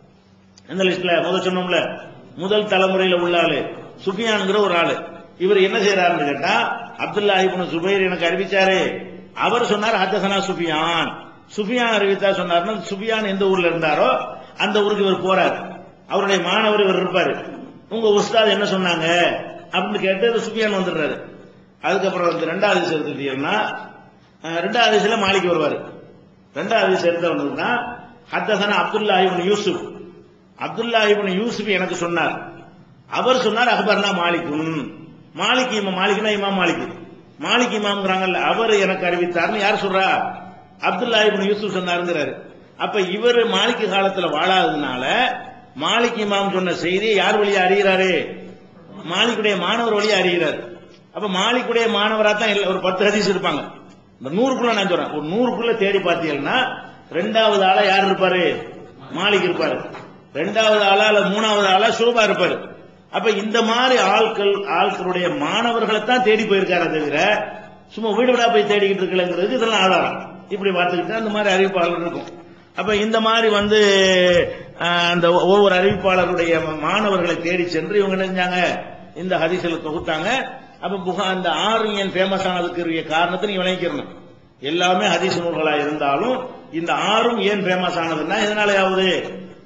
எந்த லிஸ்ட்ல முதல் சொன்னோம்ல முதல் தலைமுறையில உள்ள ஆளு சுஃபியான்ங்கிற ஒரு ஆளு இவர் என்ன செய்யறாருன்னு கேட்டா அப்துல்லா இப்னு சுபைர் எனக்கு அறிவிச்சாரு அவர் சொன்னார் ஹத்தசனா சுஃபியான் சுஃபியான் அறிவித்தா சொன்னார்னா சுஃபியான் எந்த ஊர்ல இருந்தாரோ அந்த ஊருக்கு இவர் போறார் அவருடைய மாணவர் இவர் இருப்பாரு உங்க உஸ்தாத் என்ன சொன்னாங்க அப்படின்னு கேட்டு சுஃபியான் வந்துடுறாரு அதுக்கப்புறம் வந்து ரெண்டாவது விஷயம் எடுத்துக்கிட்டீங்கன்னா அஹ், ரெண்டாவது விஷயத்துல மாலிக் வருவாரு ரெண்டாவது விஷயம் எடுத்த வந்ததுன்னா ஹத்தசனா அப்துல்லா இப்னு யூசுப் அப்துல்லா இப்னு யூசுப் எனக்கு சொன்னார் அவர் சொன்னார் அக்பர்னா மாலிக்கும் மாலிக் இமாம் மாலிக்னா இமாம் மாலிக் மாலிக் இமாம்ங்கிறாங்கல்ல அவர் எனக்கு அறிவித்தார்னு யார் சொல்றா அப்துல்லா இப்னு யூசுப் சொன்னாருங்கிறாரு அப்ப இவர் மாலிக் காலத்துல வாழாததுனால மாலிக் இமாம் சொன்ன செய்தியை யார் வழியா அறிகிறாரு மாலிக்குடைய மாணவர் வழியா அறிகிறார் அப்ப மாலிக்குடைய மாணவரா தான் இல்ல ஒரு பத்து ஹதீஸ் இருப்பாங்க இந்த நூறுக்குள்ள நான் சொல்றேன் ஒரு நூறுக்குள்ள தேடி பார்த்தீங்கன்னா ரெண்டாவது ஆளா யார் இருப்பாரு மாலிக் இருப்பாரு ரெண்டாவது ஆளா இல்ல மூணாவது ஆளா சோபா இருப்பாரு அப்ப இந்த மாதிரி ஆட்கள் ஆட்களுடைய மாணவர்களை தான் தேடி போயிருக்காரு தவிர சும்மா வீடு வீடா போய் தேடிக்கிட்டு இருக்கலங்கிறதுக்கு இதெல்லாம் ஆதாரம் இப்படி பார்த்துக்கிட்டு அந்த மாதிரி அறிவிப்பாளர் இருக்கும் அப்ப இந்த மாதிரி வந்து அஹ், அந்த ஒவ்வொரு அறிவிப்பாளருடைய மாணவர்களை தேடி சென்று இவங்க என்ன செஞ்சாங்க இந்த ஹதீஸ்களை தொகுத்தாங்க அப்ப புகா அந்த ஆறு ஏன் ஃபேமஸ் ஆனதுக்கு காரணத்தை நீங்க விளங்கிக்கிறணும் எல்லாமே ஹதீஸ் நூல்களா இருந்தாலும் இந்த ஆறும் ஏன் ஃபேமஸ் ஆனதுன்னா எதனால ஆகுது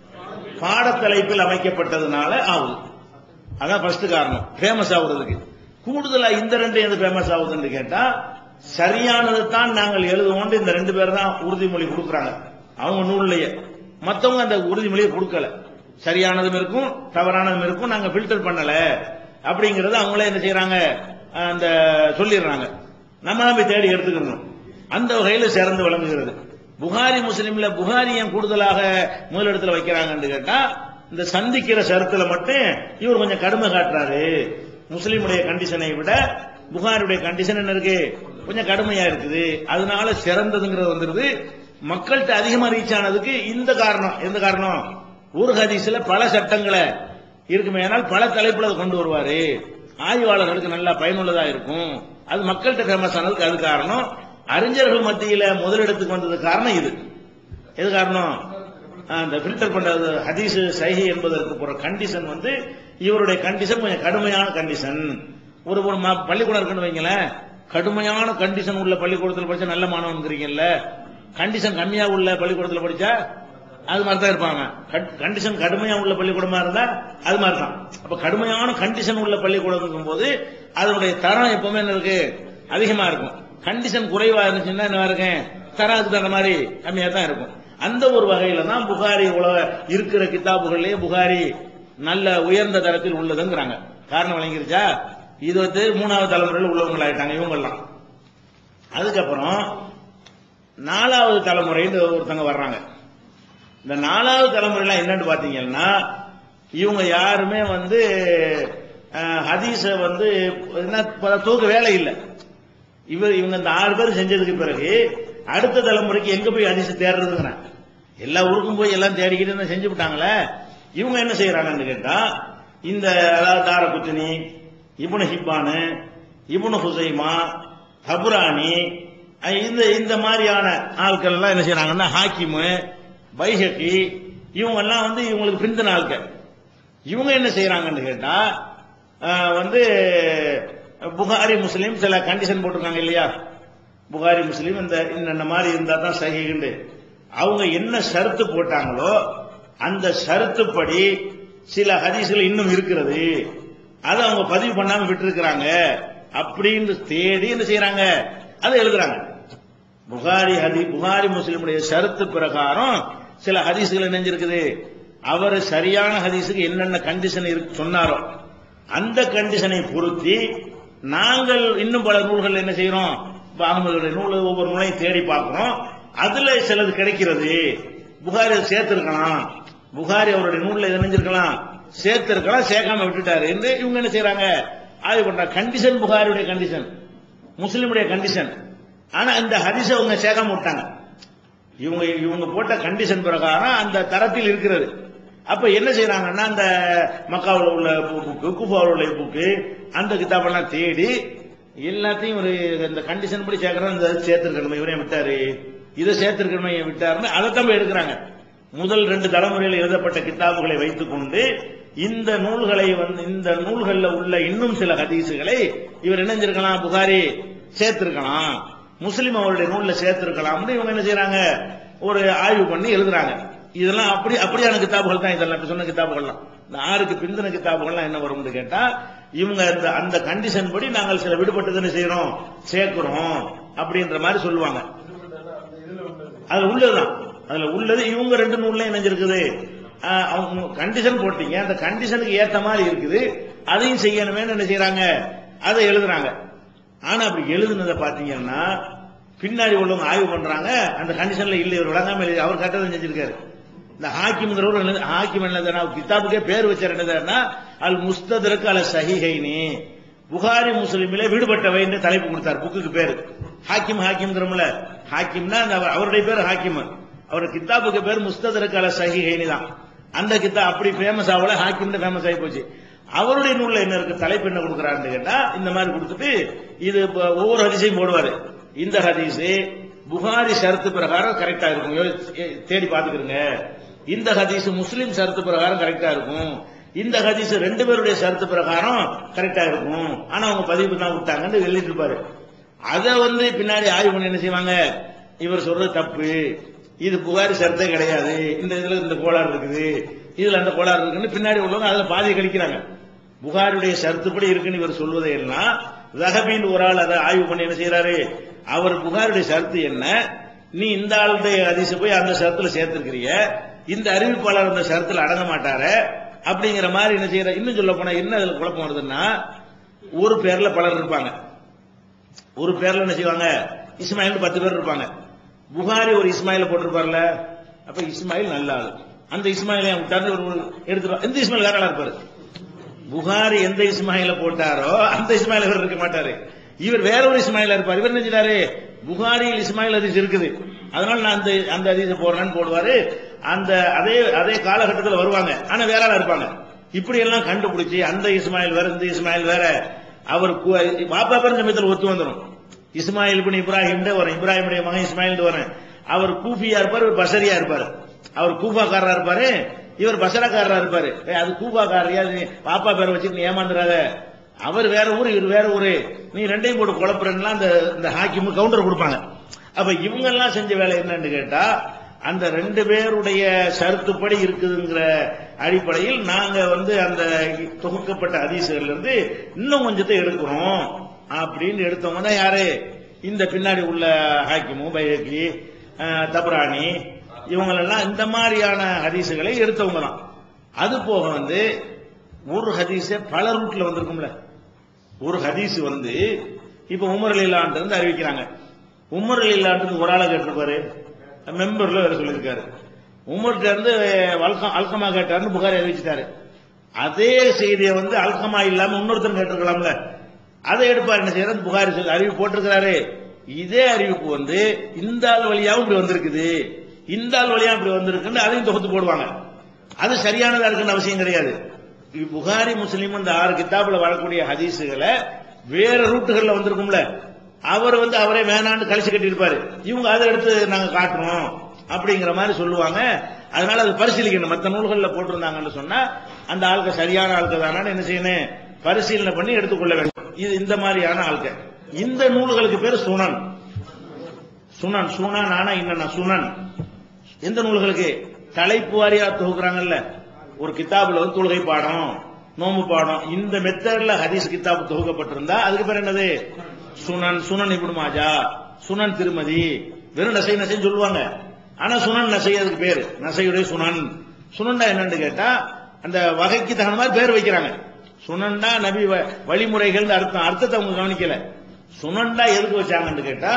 பாடத்தலைப்பில் அமைக்கப்பட்டதுனால ஆகுது அதான் ஃபர்ஸ்ட் காரணம் ஃபேமஸ் ஆகுறதுக்கு கூடுதலா இந்த ரெண்டு எது ஃபேமஸ் ஆகுதுன்னு கேட்டா சரியானதை தான் நாங்கள் எழுதுவோம் இந்த ரெண்டு பேர் தான் உறுதிமொழி கொடுக்குறாங்க அவங்க நூல்லையே மத்தவங்க அந்த உறுதிமொழியை கொடுக்கல சரியானதும் இருக்கும் தவறானதும் இருக்கும் நாங்க ஃபில்டர் பண்ணல அப்படிங்கறது அவங்களே என்ன செய்யறாங்க அந்த சொல்லிடுறாங்க நம்ம தான் போய் தேடி எடுத்துக்கணும் அந்த வகையில சிறந்து விளங்குகிறது புகாரி முஸ்லிம்ல புகாரி ஏன் கூடுதலாக முதலிடத்துல வைக்கிறாங்கன்னு கேட்டா இந்த சந்திக்கிற சரத்துல மட்டும் இவர் கொஞ்சம் கடுமை காட்டுறாரு முஸ்லீமுடைய கண்டிஷனை விட புகாருடைய கண்டிஷன் என்ன இருக்கு கொஞ்சம் கடுமையா இருக்குது அதனால சிறந்ததுங்கிறது வந்துருது மக்கள்கிட்ட அதிகமா ரீச் ஆனதுக்கு இந்த காரணம் எந்த காரணம் ஒரு ஹதீஸ்ல பல சட்டங்களை இருக்குமே ஆனால் பல தலைப்புல அதை கொண்டு வருவாரு ஆய்வாளர்களுக்கு நல்லா பயனுள்ளதா இருக்கும் அது மக்கள்கிட்ட ஃபேமஸ் ஆனதுக்கு அது காரணம் அறிஞர்கள் மத்தியில முதலிடத்துக்கு வந்தது காரணம் இது எது காரணம் அந்த ஃபில்டர் பண்றது ஹதீஸ் சஹி என்பதற்கு போற கண்டிஷன் வந்து இவருடைய கண்டிஷன் கொஞ்சம் கடுமையான கண்டிஷன் ஒரு ஒரு ம- பள்ளிக்கூடம் இருக்குன்னு வைங்களேன் கடுமையான கண்டிஷன் உள்ள பள்ளிக்கூடத்தில் படிச்சா நல்ல மாணவன்கிறீங்கல்ல கண்டிஷன் கம்மியா உள்ள பள்ளிக்கூடத்தில் படிச்சா அது மாதிரி தான் இருப்பாங்க கண்டிஷன் கடுமையா உள்ள பள்ளிக்கூடமா இருந்தா அது மாதிரி தான் அப்ப கடுமையான கண்டிஷன் உள்ள பள்ளிக்கூடம் போது அதனுடைய தரம் எப்பவுமே என்ன இருக்கு அதிகமா இருக்கும் கண்டிஷன் குறைவா இருந்துச்சுன்னா என்ன இருக்கும் தரம் அதுக்கு தகுந்த மாதிரி கம்மியா தான் இருக்கும் அந்த ஒரு வகையில தான் புகாரி உலக இருக்கிற கித்தாபுகள்லயே புகாரி நல்ல உயர்ந்த தரத்தில் உள்ளதுங்கிறாங்க காரணம் விளங்கிருச்சா இது வந்து மூணாவது தலைமுறையில் உள்ளவங்களாயிட்டாங்க இவங்கெல்லாம் அதுக்கப்புறம் நாலாவது தலைமுறைன்னு ஒருத்தங்க வர்றாங்க இந்த நாலாவது தலைமுறையில என்னன்னு பாத்தீங்கன்னா இவங்க யாருமே வந்து அஹ், ஹதீஸ வந்து என்ன ப- தூக்க வேலை இல்லை இவர் இவங்க இந்த ஆறு பேர் செஞ்சதுக்கு பிறகு அடுத்த தலைமுறைக்கு எங்க போய் ஹதீஸ் தேடுறதுங்கிறேன் எல்லா ஊருக்கும் போய் எல்லாம் தேடிக்கிட்டு இருந்தா செஞ்சு விட்டாங்களே இவங்க என்ன செய்யறாங்கன்னு கேட்டா இந்த அதாவது தாரகுத்தினி இப்னு ஹிப்பானு இப்னு ஹுசைமா ஹபுரானி அஹ் இந்த இந்த மாதிரியான ஆட்கள் எல்லாம் என்ன செய்யறாங்கன்னா ஹாக்கிமு பைஹக்கி இவங்க எல்லாம் வந்து இவங்களுக்கு பிந்தின ஆட்கள் இவங்க என்ன செய்யறாங்கன்னு கேட்டா அஹ், வந்து புகாரி முஸ்லீம் சில கண்டிஷன் போட்டிருக்காங்க இல்லையா புகாரி முஸ்லீம் இந்த இந்த மாதிரி இருந்தா தான் சகிண்டு அவங்க என்ன ஷரத்து போட்டாங்களோ அந்த ஷரத்துப்படி சில ஹதீஸ்கள் இன்னும் இருக்கிறது அதை அவங்க பதிவு பண்ணாம விட்டுருக்கிறாங்க அப்படின்னு தேடி என்ன செய்யறாங்க அதை எழுதுறாங்க புகாரி ஹதி புகாரி முஸ்லிமுடைய ஷரத்து பிரகாரம் சில ஹதீஸ்கள் இணைஞ்சிருக்குது அவர் சரியான ஹதீஸுக்கு என்னென்ன கண்டிஷன் சொன்னாரோ அந்த கண்டிஷனை பொருத்தி நாங்கள் இன்னும் பல நூல்கள் என்ன செய்யறோம் இப்ப அகமதுடைய நூல் ஒவ்வொரு நூலையும் தேடி பார்க்கிறோம் அதுல சிலது கிடைக்கிறது புகாரி அதை சேர்த்திருக்கலாம் புகாரி அவருடைய நூல்ல இது இணைஞ்சிருக்கலாம் சேர்த்திருக்கலாம் சேர்க்காம விட்டுட்டாரு என்று இவங்க என்ன செய்யறாங்க ஆய்வு பண்றாங்க கண்டிஷன் புகாரியுடைய கண்டிஷன் முஸ்லிமுடைய கண்டிஷன் ஆனா இந்த ஹதீஸை அவங்க சேர்க்காம விட்டாங்க இவங்க இவங்க போட்ட கண்டிஷன் பிரகாரம் அந்த தரத்தில் இருக்கிறது அப்ப என்ன செய்யறாங்கன்னா அந்த மக்காவில் உள்ள புக்கு குஃபாவில் உள்ள புக்கு அந்த கிதாபெல்லாம் தேடி எல்லாத்தையும் ஒரு இந்த கண்டிஷன் படி சேர்க்கறோம் இந்த சேர்த்திருக்கணுமே இவரே விட்டாரு இதை சேர்த்திருக்கணுமே ஏன் விட்டாருன்னு அதைத்தான் போய் எடுக்கிறாங்க முதல் ரெண்டு தலைமுறையில் எழுதப்பட்ட கித்தாபுகளை வைத்துக்கொண்டு இந்த நூல்களை வந்து இந்த நூல்கள்ல உள்ள இன்னும் சில ஹதீசுகளை இவர் இணைஞ்சிருக்கலாம் புகாரி சேர்த்திருக்கலாம் முஸ்லிம் அவருடைய நூல்ல சேர்த்திருக்கலாம்னு இவங்க என்ன செய்யறாங்க ஒரு ஆய்வு பண்ணி எழுதுறாங்க இதெல்லாம் அப்படி அப்படியான கித்தாபுகள் தான் இதெல்லாம் இப்ப சொன்ன கித்தாபுகள்லாம் இந்த ஆறுக்கு பிந்தின கித்தாபுகள்லாம் என்ன வரும்னு கேட்டா இவங்க அந்த அந்த கண்டிஷன் படி நாங்கள் சில விடுபட்டது என்ன செய்யறோம் சேர்க்கிறோம் அப்படின்ற மாதிரி சொல்லுவாங்க அது உள்ளதுதான் அதுல உள்ளது இவங்க ரெண்டு நூல்ல இணைஞ்சிருக்குது ஆஹ் அவங்க கண்டிஷன் போட்டீங்க அந்த கண்டிஷனுக்கு ஏத்த மாதிரி இருக்குது அதையும் செய்யணுமே என்ன செய்யறாங்க அதை எழுதுறாங்க ஆனா அப்படி எழுதுனதை பாத்தீங்கன்னா பின்னாடி உள்ளவங்க ஆய்வு பண்றாங்க அந்த கண்டிஷன்ல இல்ல இவர் விளங்காம எழுதி அவர் கரெக்டா தான் செஞ்சிருக்காரு இந்த ஹாக்கிம்ங்கிறவர் என்ன- ஹாக்கிம் என்னதுன்னா கிதாபுக்கே பேர் வச்சார் என்னதுன்னா அல் முஸ்ததருக்கு அல சஹிஹைனி புகாரி முஸ்லிமிலே விடுபட்டவை என்று தலைப்பு கொடுத்தார் புக்குக்கு பேரு ஹாக்கிம் ஹாக்கிம்ங்கிறோம்ல ஹாக்கிம்னா அந்த அவர்- அவருடைய பேர் ஹாக்கிம் அவர் கித்தாபுக்கு பேர் முஸ்ததருக்கு அல சஹிஹைனி தான் அந்த கித்தா அப்படி ஃபேமஸ் ஆகல ஹாக்கிம்னு ஃபேமஸ் ஆகி போச்சு அவருடைய நூல்ல என்ன இருக்கு தலைப்பு என்ன கொடுக்குறாருன்னு கேட்டா இந்த மாதிரி கொடுத்துட்டு இது இப்ப ஒவ்வொரு ஹதீஸையும் போடுவாரு இந்த ஹதீஸ் புகாரி ஷரத்து பிரகாரம் கரெக்டா இருக்கும் யோ- ஏ- தேடி பாத்துக்கிறங்க இந்த ஹதீஸ் முஸ்லிம் ஷரத்து பிரகாரம் கரெக்டா இருக்கும் இந்த ஹதீஸ் ரெண்டு பேருடைய ஷரத்து பிரகாரம் கரெக்டா இருக்கும் ஆனா அவங்க பதிவு தான் விட்டாங்கன்னு எழுதிட்டு இருப்பாரு அதை வந்து பின்னாடி ஆய்வு பண்ணி என்ன செய்வாங்க இவர் சொல்றது தப்பு இது புகாரி சரத்தே கிடையாது இந்த இதுல இந்த கோளாறு இருக்குது இதுல அந்த கோளாறு இருக்குன்னு பின்னாடி உள்ளவங்க அதுல பாதியை கழிக்கிறாங்க புகாருடைய ஷர்த்துப்படி இருக்குன்னு இவர் சொல்வதை எல்லாம் ரஹபின்னு ஒரு ஆள் அதை ஆய்வு பண்ணி என்ன செய்யறாரு அவர் புகாருடைய ஷர்த்து என்ன நீ இந்த ஆளுடைய அதிச போய் அந்த ஷரத்துல சேர்த்திருக்கிறிய இந்த அறிவிப்பாளர் அந்த ஷரத்துல அடங்க மாட்டாரு அப்படிங்கிற மாதிரி என்ன செய்யற இன்னும் சொல்ல போனா என்ன அதுல குழப்பம் வருதுன்னா ஒரு பேர்ல பலர் இருப்பாங்க ஒரு பேர்ல என்ன செய்வாங்க இஸ்மாயில் பத்து பேர் இருப்பாங்க புகாரி ஒரு இஸ்மாயில போட்டிருப்பார்ல அப்ப இஸ்மாயில் நல்ல ஆளு அந்த இஸ்மாயில விட்டாரு ஒரு எடுத்துருவா எந்த இஸ்மாயில் வேற ஆளா இருப்பாரு புகாரி எந்த இஸ்மாயில போட்டாரோ அந்த இஸ்மாயில் இவர் இருக்க மாட்டாரு இவர் வேற ஒரு இஸ்மாயில இருப்பார் இவர் என்ன செய்றாரு புகாரியில் இஸ்மாயில் ஹதீஸ் இருக்குது அதனால நான் அந்த அந்த ஹதீஸ் போடுறேன்னு போடுவாரு அந்த அதே அதே காலகட்டத்தில் வருவாங்க ஆனா வேற ஆளா இருப்பாங்க இப்படி எல்லாம் கண்டுபிடிச்சு அந்த இஸ்மாயில் வேற இந்த இஸ்மாயில் வேற அவர் கு- பாப்பா பேர் சமயத்தில் ஒத்து வந்துடும் இஸ்மாயில் பின் இப்ராஹிம் வரும் இப்ராஹிமுடைய மகன் இஸ்மாயில் வரும் அவர் கூஃபியா இருப்பார் இவர் பசரியா இருப்பாரு அவர் கூஃபாக்காரரா இருப்பாரு இவர் பசராக்காரரா இருப்பாரு ஏய், அது கூஃபாக்காரரியா நீ பாப்பா பேரை வச்சுட்டு நீ ஏமாந்துறாத அவர் வேற ஊர் இவர் வேற ஊரு நீ ரெண்டையும் போட்டு குழப்பறேன்னா அந்த இந்த ஹாக்கிம் கவுண்டர் கொடுப்பாங்க அப்ப இவங்க எல்லாம் செஞ்ச வேலை என்னன்னு கேட்டா அந்த ரெண்டு பேருடைய ஷரத்துப்படி இருக்குதுங்கிற அடிப்படையில் நாங்க வந்து அந்த தொகுக்கப்பட்ட அதிசயங்கள்ல இருந்து இன்னும் கொஞ்சத்தை எடுக்கிறோம் அப்படின்னு எடுத்தவங்க தான் யாரு இந்த பின்னாடி உள்ள ஹாக்கிமு பையக்கி தபராணி இவங்களெல்லாம் இந்த மாதிரியான ஹதீசுகளை எடுத்தவங்க தான் அது போக வந்து ஒரு ஹதீஸே பல ரூட்ல வந்திருக்கும்ல ஒரு ஹதீஸ் வந்து இப்ப உமர் அலிலான் இருந்து அறிவிக்கிறாங்க உமர் அலிலான் ஒரு ஆளை கேட்டிருப்பாரு மெம்பர்ல வேற சொல்லியிருக்காரு உமர்கிட்ட இருந்து அல்கம் அல்கமா கேட்டாருன்னு புகாரி அறிவிச்சிட்டாரு அதே செய்தியை வந்து அல்கமா இல்லாம இன்னொருத்தர் கேட்டிருக்கலாம்ல அதை எடுப்பார் என்ன செய்யறது புகாரி சொல்லி அறிவு போட்டிருக்கிறாரு இதே அறிவிப்பு வந்து இந்த ஆள் வழியாவும் இப்படி வந்திருக்குது இந்த ஆள் வழியா இப்படி வந்திருக்குன்னு அதையும் தொகுத்து போடுவாங்க அது சரியானதா இருக்குன்னு அவசியம் கிடையாது இ- புகாரி முஸ்லீம் இந்த ஆறு கிதாபுல வரக்கூடிய ஹதீஸுகளை வேற ரூட்டுகள்ல வந்திருக்கும்ல அவர் வந்து அவரே வேணான்னு கழிச்சு கட்டியிருப்பாரு இவங்க அதை எடுத்து நாங்க காட்டுறோம் அப்படிங்கிற மாதிரி சொல்லுவாங்க அதனால அது பரிசீலிக்கணும் மற்ற நூல்கள்ல போட்டிருந்தாங்கன்னு சொன்னா அந்த ஆளுக்கு சரியான ஆளுக்கு தானு என்ன செய்யணும் பரிசீலனை பண்ணி எடுத்துக்கொள்ள வேண்டும் இது இந்த மாதிரியான ஆளுக்கு இந்த நூல்களுக்கு பேர் சுனன் சுனன் சுனன் ஆனா என்னன்னா சுனன் எந்த நூல்களுக்கு தலைப்பு வாரியா தொகுக்குறாங்கல்ல ஒரு கிதாபுல வந்து தொழுகை பாடம் நோம்பு பாடம் இந்த மெத்தட்ல ஹதீஸ் கிதாப் தொகுக்கப்பட்டிருந்தா அதுக்கு பேர் என்னது சுனன் சுனன் இப்னு மாஜா சுனன் திருமதி வெறும் நசை நசைன்னு சொல்லுவாங்க ஆனா சுனன் நசை அதுக்கு பேரு நசையுடைய சுனன் சுனன்டா என்னன்னு கேட்டா அந்த வகைக்கு தகுந்த மாதிரி பேர் வைக்கிறாங்க சுனன்டா நபி வ- வழிமுறைகள் அர்த்தம் அர்த்தத்தை அவங்க கவனிக்கல சுனன்டா எதுக்கு வச்சாங்கன்னு கேட்டா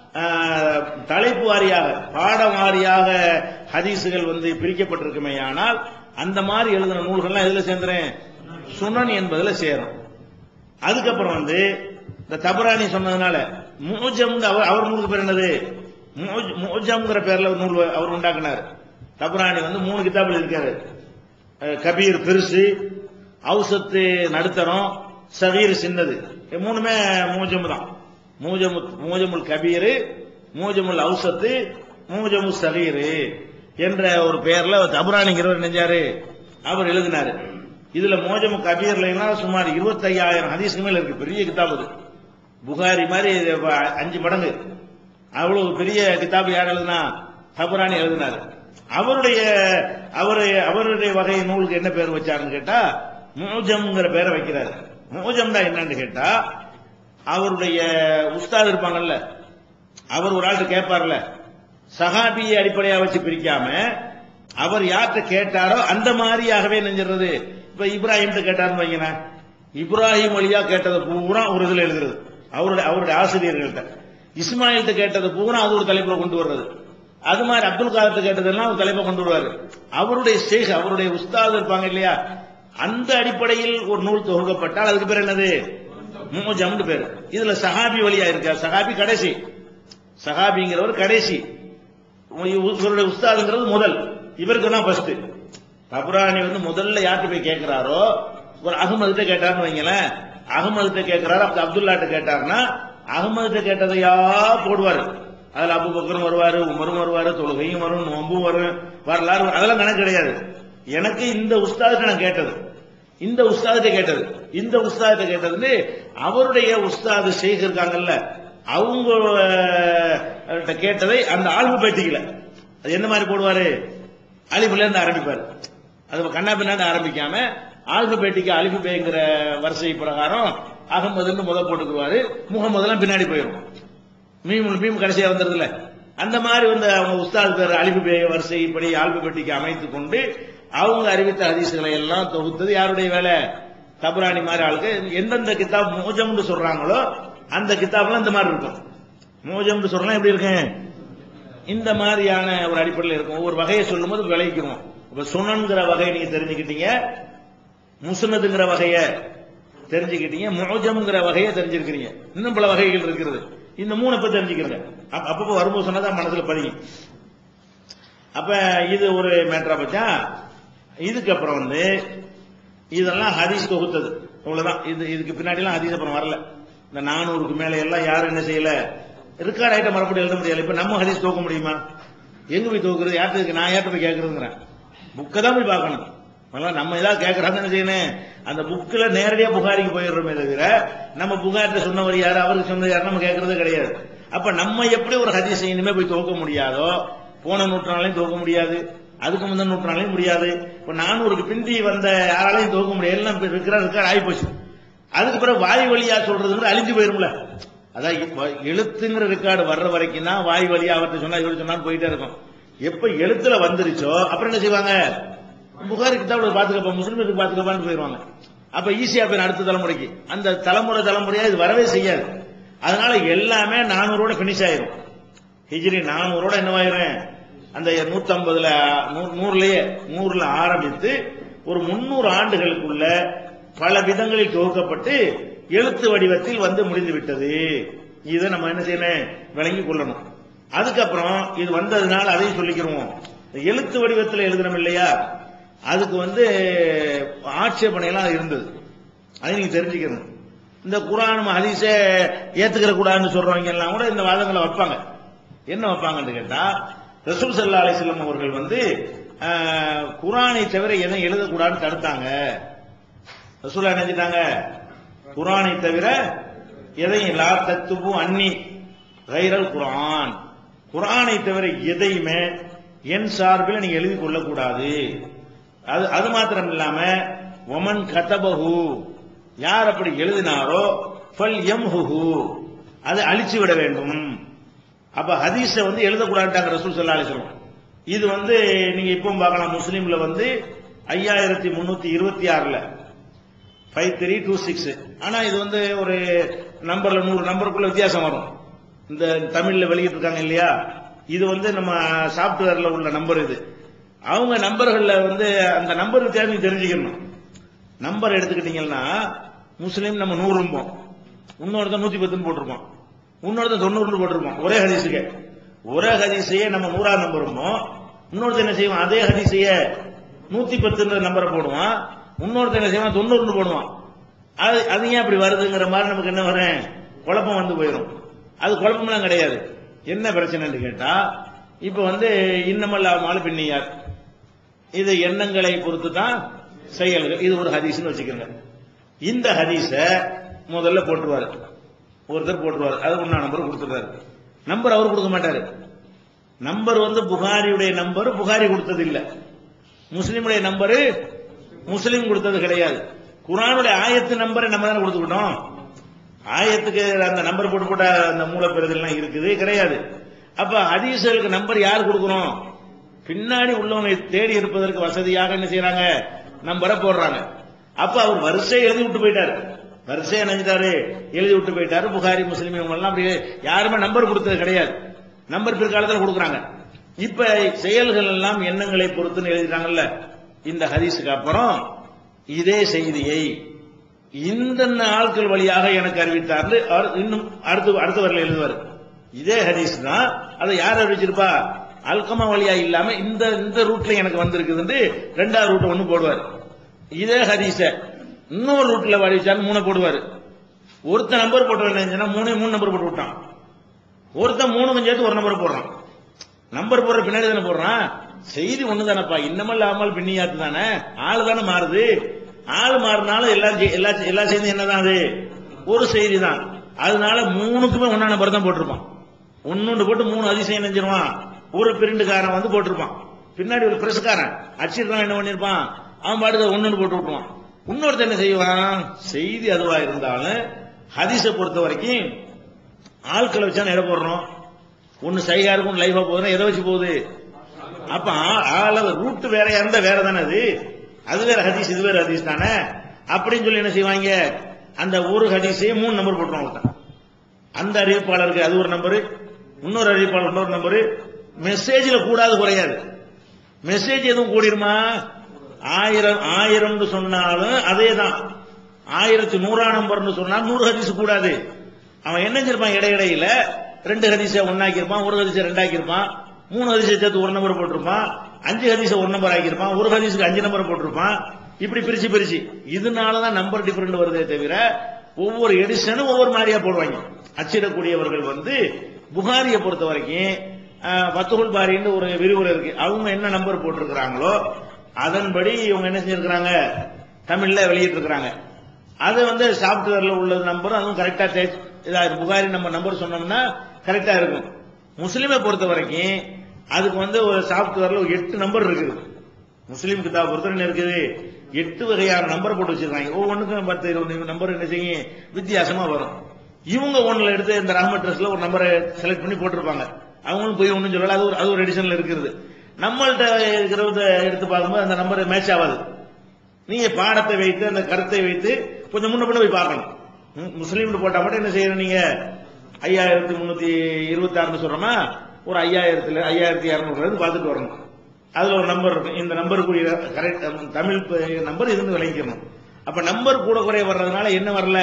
ஆஹ், தலைப்பு வாரியாக பாடம் வாரியாக ஹதீஸுகள் வந்து பிரிக்கப்பட்டிருக்குமே ஆனால் அந்த மாதிரி எழுதின நூல்கள்லாம் எதுல சேர்ந்துறேன் சுனன் என்பதுல சேரும் அதுக்கப்புறம் வந்து இந்த தபராணி சொன்னதுனால மூஜம் அவர் அவர் நூலுக்கு பேர் என்னது மூஜ்- மூஜம்ங்கிற பேர்ல ஒரு நூல் அவர் உண்டாக்குனார் தபராணி வந்து மூணு கிதாபில் இருக்காரு அஹ் கபீர் பெருசு அவுசத்து நடுத்தரம் சகீர் சின்னது இது மூணுமே மூஜம் தான் மூஜமு மூஜமுல் கபீர் மூஜமுல் அவுசத்து மூஜமு சகீர் என்ற ஒரு பெயர்ல தபுரானிங்கிறவர் நெஞ்சாரு அவர் எழுதினாரு இதுல மோஜமு கபீர்ல எல்லாம் சுமார் 25000 ஹதீஸ்க்கு மேல இருக்கு பெரிய கிதாப் அது புகாரி மாதிரி இது வ- அஞ்சு மடங்கு அவ்வளவு பெரிய கிதாப் யார் எழுதுனா தபுரானி எழுதினாரு அவருடைய அவரு அவருடைய வகை நூலுக்கு என்ன பேர் வச்சாருன்னு கேட்டா மூஜம்ங்கிற பேரை வைக்கிறாரு மூஜம்னா என்னன்னு கேட்டா அவருடைய உஸ்தாத் இருப்பாங்கல்ல அவர் ஒரு ஆள்கிட்ட கேட்பார்ல சஹாபியை அடிப்படையா வச்சு பிரிக்காம அவர் யார்கிட்ட கேட்டாரோ அந்த மாதிரியாகவே நெஞ்சிடுறது இப்ப இப்ராஹிம் கேட்டாருன்னு வைங்களேன் இப்ராஹிம் வழியா கேட்டதை பூரா ஒரு இதுல எழுதுறது அவருடைய அவருடைய ஆசிரியர்கள்ட்ட இஸ்மாயில்கிட்ட கேட்டதை பூரா அது ஒரு தலைப்புல கொண்டு வர்றது அது மாதிரி அப்துல் காதர்கிட்ட கேட்டதெல்லாம் ஒரு தலைப்பை கொண்டு வருவாரு அவருடைய ஷேக் அவருடைய உஸ்தாத் இருப்பாங்க இல்லையா அந்த அடிப்படையில் ஒரு நூல் தொகுக்கப்பட்டால் அதுக்கு பேர் என்னது மூஜம்னு பேரு இதுல சஹாபி வழியா இருக்கார் சஹாபி கடைசி சஹாபிங்கிறவர் கடைசி இவருடைய உஸ்தாதுங்கிறது முதல் இவருக்கு தான் ஃபர்ஸ்ட் தபுராணி வந்து முதல்ல யார்கிட்ட போய் கேட்கிறாரோ ஒரு அகமதுட்ட கேட்டாருன்னு வைங்களேன் அகமதுட்ட கேட்கிறாரு அப்ப அப்துல்லாட்ட கேட்டாருன்னா அகமதுட்ட கேட்டதையா போடுவாரு அதுல அபு பக்கரும் வருவாரு உமரும் வருவாரு தொழுகையும் வரும் நோம்பும் வரும் வரலாறு வரும். அதெல்லாம் கணக்கு கிடையாது எனக்கு இந்த உஸ்தாதுக்கு நான் கேட்டது இந்த உஸ்தாதிட்ட கேட்டது இந்த உஸ்தாதிட்ட கேட்டது அவருடைய உஸ்தாது ஷேக் இருக்காங்கல்ல அவங்க அஹ், கேட்டதை அந்த ஆல்பு பேட்டிக்கல அது என்ன மாதிரி போடுவாரு அலிபுல இருந்து ஆரம்பிப்பாரு அது கண்ணா பின்னாடி ஆரம்பிக்காம ஆல்பபேட்டிக்கு அலிஃபுபேங்கிற வரிசை பிரகாரம் அகமதுன்னு முத போட்டுக்குவாரு முகமதுலாம் பின்னாடி போயிடும் மீம் மீம் கடைசியா வந்துருதுல அந்த மாதிரி வந்து அவங்க உஸ்தாத் பேர் அலிபுபே வரிசை இப்படி ஆல்பபெட்டிக்கு அமைத்துக் கொண்டு அவங்க அறிவித்த ஹதீஸ்களை எல்லாம் தொகுத்தது யாருடைய வேலை தபுராணி மாதிரி ஆளுக்கு எந்தெந்த கிதாப் மோஜம்னு சொல்றாங்களோ அந்த கிதாப்லாம் இந்த மாதிரி இருக்கும் மோஜம்னு சொல்றலாம் எப்படி இருக்கு இந்த மாதிரியான ஒரு அடிப்படையில் இருக்கும் ஒவ்வொரு வகையை சொல்லும்போது விளைவிக்கணும் இப்ப சுனன்கிற வகையை நீங்க தெரிஞ்சுக்கிட்டீங்க முசுனதுங்கிற வகைய தெரிஞ்சுக்கிட்டீங்க மோஜம்ங்கிற வகையை தெரிஞ்சிருக்கிறீங்க இன்னும் பல வகைகள் இருக்கிறது இந்த மூணு இப்ப தெரிஞ்சுக்கிறீங்க அப்ப- அப்பப்போ வரும்போது சொன்னதான் மனசுல பதியும் அப்ப இது ஒரு மேட்டரா பச்சா இதுக்கப்புறம் வந்து இதெல்லாம் ஹதீஸ் தொகுத்தது இவ்வளவுதான் இது இதுக்கு பின்னாடி எல்லாம் ஹதீஸ் அப்புறம் வரல இந்த நானூறுக்கு மேல எல்லாம் யாரும் என்ன செய்யல ரெக்கார்ட் ஐட்டம் மறுபடியும் எழுத முடியல இப்ப நம்ம ஹதீஸ் தூக்க முடியுமா எங்க போய் தூக்குறது யார்கிட்ட நான் யார்கிட்ட போய் கேட்கறதுங்கிறேன் புக்கை தான் போய் பார்க்கணும் அதனால நம்ம ஏதாவது கேட்கறாங்க என்ன செய்யணும் அந்த புக்ல நேரடியா புகாரிக்கு போயிடுறோமே தவிர நம்ம புகார்ட்ட சொன்னவர் யாரு அவருக்கு சொன்னது யாரு நம்ம கேட்கறது கிடையாது அப்ப நம்ம எப்படி ஒரு ஹதீஸை இனிமே போய் துவக்க முடியாதோ போன நூற்றாண்டையும் துவக்க முடியாது அதுக்கு முந்தின நூற்றாண்டையும் முடியாது இப்ப நானூறுக்கு பிந்தி வந்த யாராலையும் துவக்க முடியாது எல்லாம் இப்ப இருக்கிற இருக்கிற ஆகி போச்சு அதுக்கு பிறகு வாய் வழியா சொல்றதுங்கிறது அழிஞ்சு போயிரும்ல அதான் இப்ப எழுத்துங்கிற ரெக்கார்டு வர்ற வரைக்கும் தான் வாய் வழியா அவர்கிட்ட சொன்னா இவர் சொன்னான்னு போயிட்டே இருக்கும் எப்ப எழுத்துல வந்துருச்சோ அப்புறம் என்ன செய்வாங்க புகாரி கிதாபுல பாத்துக்கப்பா முஸ்லிமுக்கு பாத்துக்கப்பான்னு போயிருவாங்க அப்ப ஈஸியா போயிடும் அடுத்த தலைமுறைக்கு அந்த தலைமுறை தலைமுறையா இது வரவே செய்யாது அதனால எல்லாமே நானூறோட பினிஷ் ஆயிரும் ஹிஜ்ரி நானூறோட என்னவாயிரும் அந்த நூத்தம்பதுல நூறு- நூறுலயே நூறுல ஆரம்பித்து ஒரு முன்னூறு ஆண்டுகளுக்குள்ள பல விதங்களில் தொகுக்கப்பட்டு எழுத்து வடிவத்தில் வந்து முடிந்து விட்டது இதை நம்ம என்ன செய்யணும் விளங்கி கொள்ளணும் அதுக்கப்புறம் இது வந்ததுனால அதையும் சொல்லிக்கிறோம் இந்த எழுத்து வடிவத்தில் எழுதணும் இல்லையா அதுக்கு வந்து ஆட்சேபனை எல்லாம் இருந்தது அதை நீங்க தெரிஞ்சுக்கணும் இந்த குரான் ஹதீஸே ஏத்துக்கிற கூடாதுன்னு சொல்றவங்க எல்லாம் கூட இந்த வாதங்களை வைப்பாங்க என்ன வைப்பாங்கன்னு கேட்டா ரசூல் சல்லா அலிஸ்லாம் அவர்கள் வந்து ஆஹ், குரானை தவிர எதையும் எழுதக்கூடாதுன்னு தடுத்தாங்க ரசூலா என்ன செஞ்சிட்டாங்க குரானை தவிர எதையும் லா தத்துவு அன்னி கைரல் குரான் குரானை தவிர எதையுமே என் சார்பில் நீங்க எழுதி கொள்ளக்கூடாது அது அது மாத்திரம் இல்லாம ஒமன் கதபஹு யார் அப்படி எழுதினாரோ ஃபல் யம்ஹுஹு அதை அழிச்சு விட வேண்டும் அப்ப ஹதீஸ வந்து எழுதக்கூடாதுட்டாங்க ரசூல் ஸல்லல்லாஹு அலைஹி வஸல்லம் இது வந்து நீங்க இப்போ பார்க்கலாம் முஸ்லீம்ல வந்து ஐயாயிரத்தி முன்னூத்தி இருபத்தி ஆறுல ஃபைவ் த்ரீ டூ சிக்ஸ் ஆனா இது வந்து ஒரு நம்பர்ல நூறு நம்பருக்குள்ள வித்தியாசம் வரும் இந்த தமிழ்ல வெளியிட்டிருக்காங்க இல்லையா இது வந்து நம்ம சாப்ட்வேர்ல உள்ள நம்பர் இது அவங்க நம்பர்கள்ல வந்து அந்த நம்பர் வித்தியாசம் நீங்க தெரிஞ்சுக்கணும் நம்பர் எடுத்துக்கிட்டீங்கன்னா முஸ்லீம் நம்ம நூறும்போம் இன்னொருத்தன் நூத்தி பத்துன்னு போட்டிருப்போம் இன்னொருத்தன் தொண்ணூறுன்னு போட்டிருப்போம் ஒரே ஹதீஸுக்கு ஒரே ஹதீஸையே நம்ம நூறாவது நம்பருமோ இன்னொருத்தன் என்ன செய்வான் அதே ஹதீஸையே நூத்தி பத்துன்ற நம்பரை போடுவான் இன்னொருத்தன் என்ன செய்வான் தொண்ணூறுன்னு போடுவான் அது அது ஏன் அப்படி வருதுங்கிற மாதிரி நமக்கு என்ன வரும் குழப்பம் வந்து போயிடும் அது குழப்பம்லாம் கிடையாது என்ன பிரச்சனைன்னு கேட்டா இப்ப வந்து இன்னமல்லாமால பின்னியார் இது எண்ணங்களை பொறுத்து தான் செயல்கள் இது ஒரு ஹதீஸ்னு வச்சுக்கோங்க இந்த ஹதீஸ முதல்ல போட்டுருவாரு ஒருத்தர் போட்டுருவாரு அது ஒன்னா நம்பர் கொடுத்துருவாரு நம்பர் அவர் கொடுக்க மாட்டாரு நம்பர் வந்து புகாரியுடைய நம்பர் புகாரி கொடுத்தது இல்ல முஸ்லிமுடைய நம்பரு முஸ்லிம் கொடுத்தது கிடையாது குரானுடைய ஆயத்து நம்பரை நம்ம தானே கொடுத்துக்கிட்டோம் ஆயத்துக்கு அந்த நம்பர் போட்டு போட்ட அந்த மூலப்பெறுதல்லாம் இருக்குது கிடையாது அப்ப ஹதீஸ்களுக்கு நம்பர் யார் கொடுக்கணும் பின்னாடி உள்ளவங்க தேடி இருப்பதற்கு வசதியாக என்ன செய்யறாங்க நம்பரை போடுறாங்க அப்ப அவர் வரிசை எழுதி விட்டு போயிட்டாரு வரிசையை நினைச்சிட்டாரு எழுதி விட்டு போயிட்டாரு புகாரி முஸ்லிம் இவங்க எல்லாம் அப்படி யாருமே நம்பர் கொடுத்தது கிடையாது நம்பர் பிற்காலத்தில் கொடுக்குறாங்க இப்ப செயல்கள் எல்லாம் எண்ணங்களை பொறுத்துன்னு எழுதிட்டாங்கல்ல இந்த ஹதீஸுக்கு அப்புறம் இதே செய்தியை இந்த ஆட்கள் வழியாக எனக்கு அறிவித்தார்னு அவர் இன்னும் அடுத்து அடுத்த வரல எழுதுவார் இதே ஹதீஸ் தான் அதை யார் அறிவிச்சிருப்பா அல்கமா வழியா இல்லாம இந்த இந்த ரூட்ல எனக்கு வந்திருக்குதுன்னு ரெண்டாவது ரூட் ஒண்ணு போடுவார் இதே ஹதீஸ இன்னொரு ரூட்ல அறிவிச்சாலும் மூணு போடுவார் ஒருத்த நம்பர் போட்டு என்ன மூணு மூணு நம்பர் போட்டு விட்டான் ஒருத்தன் மூணு சேர்த்து ஒரு நம்பர் போடுறான் நம்பர் போடுற பின்னாடி தானே போடுறான் செய்தி ஒண்ணு தானப்பா இன்னமல் ஆமல் பின்னியாத்து தானே ஆளு தானே மாறுது ஆளு மாறினாலும் எல்லா செய்- எல்லா எல்லா செய்தியும் என்னதான் அது ஒரு செய்தி தான் அதனால மூணுக்குமே ஒன்னா நம்பர் தான் போட்டிருப்பான் ஒன்னொன்று போட்டு மூணு அதிசயம் நினைச்சிருவான் ஒரு பிரிண்டுக்காரன் வந்து போட்டிருப்பான் பின்னாடி ஒரு பிரஸ்காரன் அச்சிருக்கான் என்ன பண்ணிருப்பான் அவன் பாட்டுக்கு ஒன்னு போட்டு விட்டுருவான் இன்னொருத்தர் என்ன செய்வான் செய்தி அதுவா இருந்தாலும் ஹதீஸை பொறுத்த வரைக்கும் ஆட்களை வச்சா எடை போடுறோம் ஒன்னு சைகா இருக்கும் லைஃபா போகுதுன்னா எதை வச்சு போகுது அப்ப ஆ- ஆளவு ரூட் வேறையா இருந்தா வேற தானே அது அது வேற ஹதீஸ் இது வேற ஹதீஸ் தானே அப்படின்னு சொல்லி என்ன செய்வாங்க அந்த ஒரு ஹதீஸையே மூணு நம்பர் போட்டுருவாங்க ஒருத்தன். அந்த அறிவிப்பாளருக்கு அது ஒரு நம்பரு இன்னொரு அறிவிப்பாளர் இன்னொரு நம்பரு மெசேஜ்ல கூடாது குறையாது மெசேஜ் எதுவும் கூடிருமா ஆயிரம் ஆயிரம்னு சொன்னாலும் அதே தான் ஆயிரத்தி நூறாம் நம்பர்னு சொன்னா நூறு ஹதீஸ் கூடாது அவன் என்ன செஞ்சிருப்பான் இடையிடையில ரெண்டு ஹதீஸை ஒன்னாக்கியிருப்பான் ஒரு ஹதீஸை ரெண்டாக்கியிருப்பான் மூணு ஹதீஸை சேர்த்து ஒரு நம்பர் போட்டிருப்பான் அஞ்சு ஹதீஸை ஒரு நம்பர் ஆக்கியிருப்பான் ஒரு ஹதீஸுக்கு அஞ்சு நம்பர் போட்டிருப்பான் இப்படி பிரிச்சு பிரிச்சு இதனாலதான் நம்பர் டிஃபரெண்ட் வருதே தவிர ஒவ்வொரு எடிஷனும் ஒவ்வொரு மாதிரியா போடுவாங்க அச்சிடக்கூடியவர்கள் வந்து புகாரியை பொறுத்த வரைக்கும் பத்துகுல் பாரின்னு ஒரு விரிவுரை இருக்கு அவங்க என்ன நம்பர் போட்டிருக்கிறாங்களோ அதன்படி இவங்க என்ன செஞ்சிருக்கிறாங்க தமிழ்ல வெளியிட்டு இருக்கிறாங்க அது வந்து சாப்ட்வேர்ல உள்ள நம்பர் அதுவும் கரெக்டா இதா புகாரி நம்ம நம்பர் சொன்னோம்னா கரெக்டா இருக்கும் முஸ்லிமை பொறுத்த வரைக்கும் அதுக்கு வந்து ஒரு சாப்ட்வேர்ல ஒரு எட்டு நம்பர் இருக்குது முஸ்லீம் கிதாப் பொறுத்தவரை என்ன இருக்குது எட்டு வகையான நம்பர் போட்டு வச்சிருக்காங்க ஒவ்வொன்றுக்கும் பத்து இருபது நம்பர் என்ன செய்யும் வித்தியாசமா வரும் இவங்க ஒண்ணுல எடுத்து இந்த ரஹமத் ட்ரெஸ்ல ஒரு நம்பரை செலக்ட் பண்ணி போட்டிருப்பாங்க அவங்களும் போய் ஒண்ணும் சொல்லல அது ஒரு அது ஒரு எடிஷன்ல இருக்கிறது நம்மள்ட்ட இருக்கிறத எடுத்து பார்க்கும்போது அந்த நம்பர் மேட்ச் ஆகாது நீங்க பாடத்தை வைத்து அந்த கருத்தை வைத்து கொஞ்சம் முன்ன பின்ன போய் பார்க்கணும் ம், முஸ்லீம்னு போட்டா மட்டும் என்ன செய்யணும் நீங்க ஐயாயிரத்தி முன்னூத்தி இருபத்தி ஆறுன்னு சொல்றோமா ஒரு ஐயாயிரத்துல ஐயாயிரத்தி இருநூறுல இருந்து பார்த்துட்டு வரணும் அதுல ஒரு நம்பர் இருக்கும் இந்த நம்பருக்குரிய கரெக்ட் தமிழ் நம்பர் இருந்து விளங்கிக்கணும் அப்ப நம்பர் கூட குறைய வர்றதுனால என்ன வரல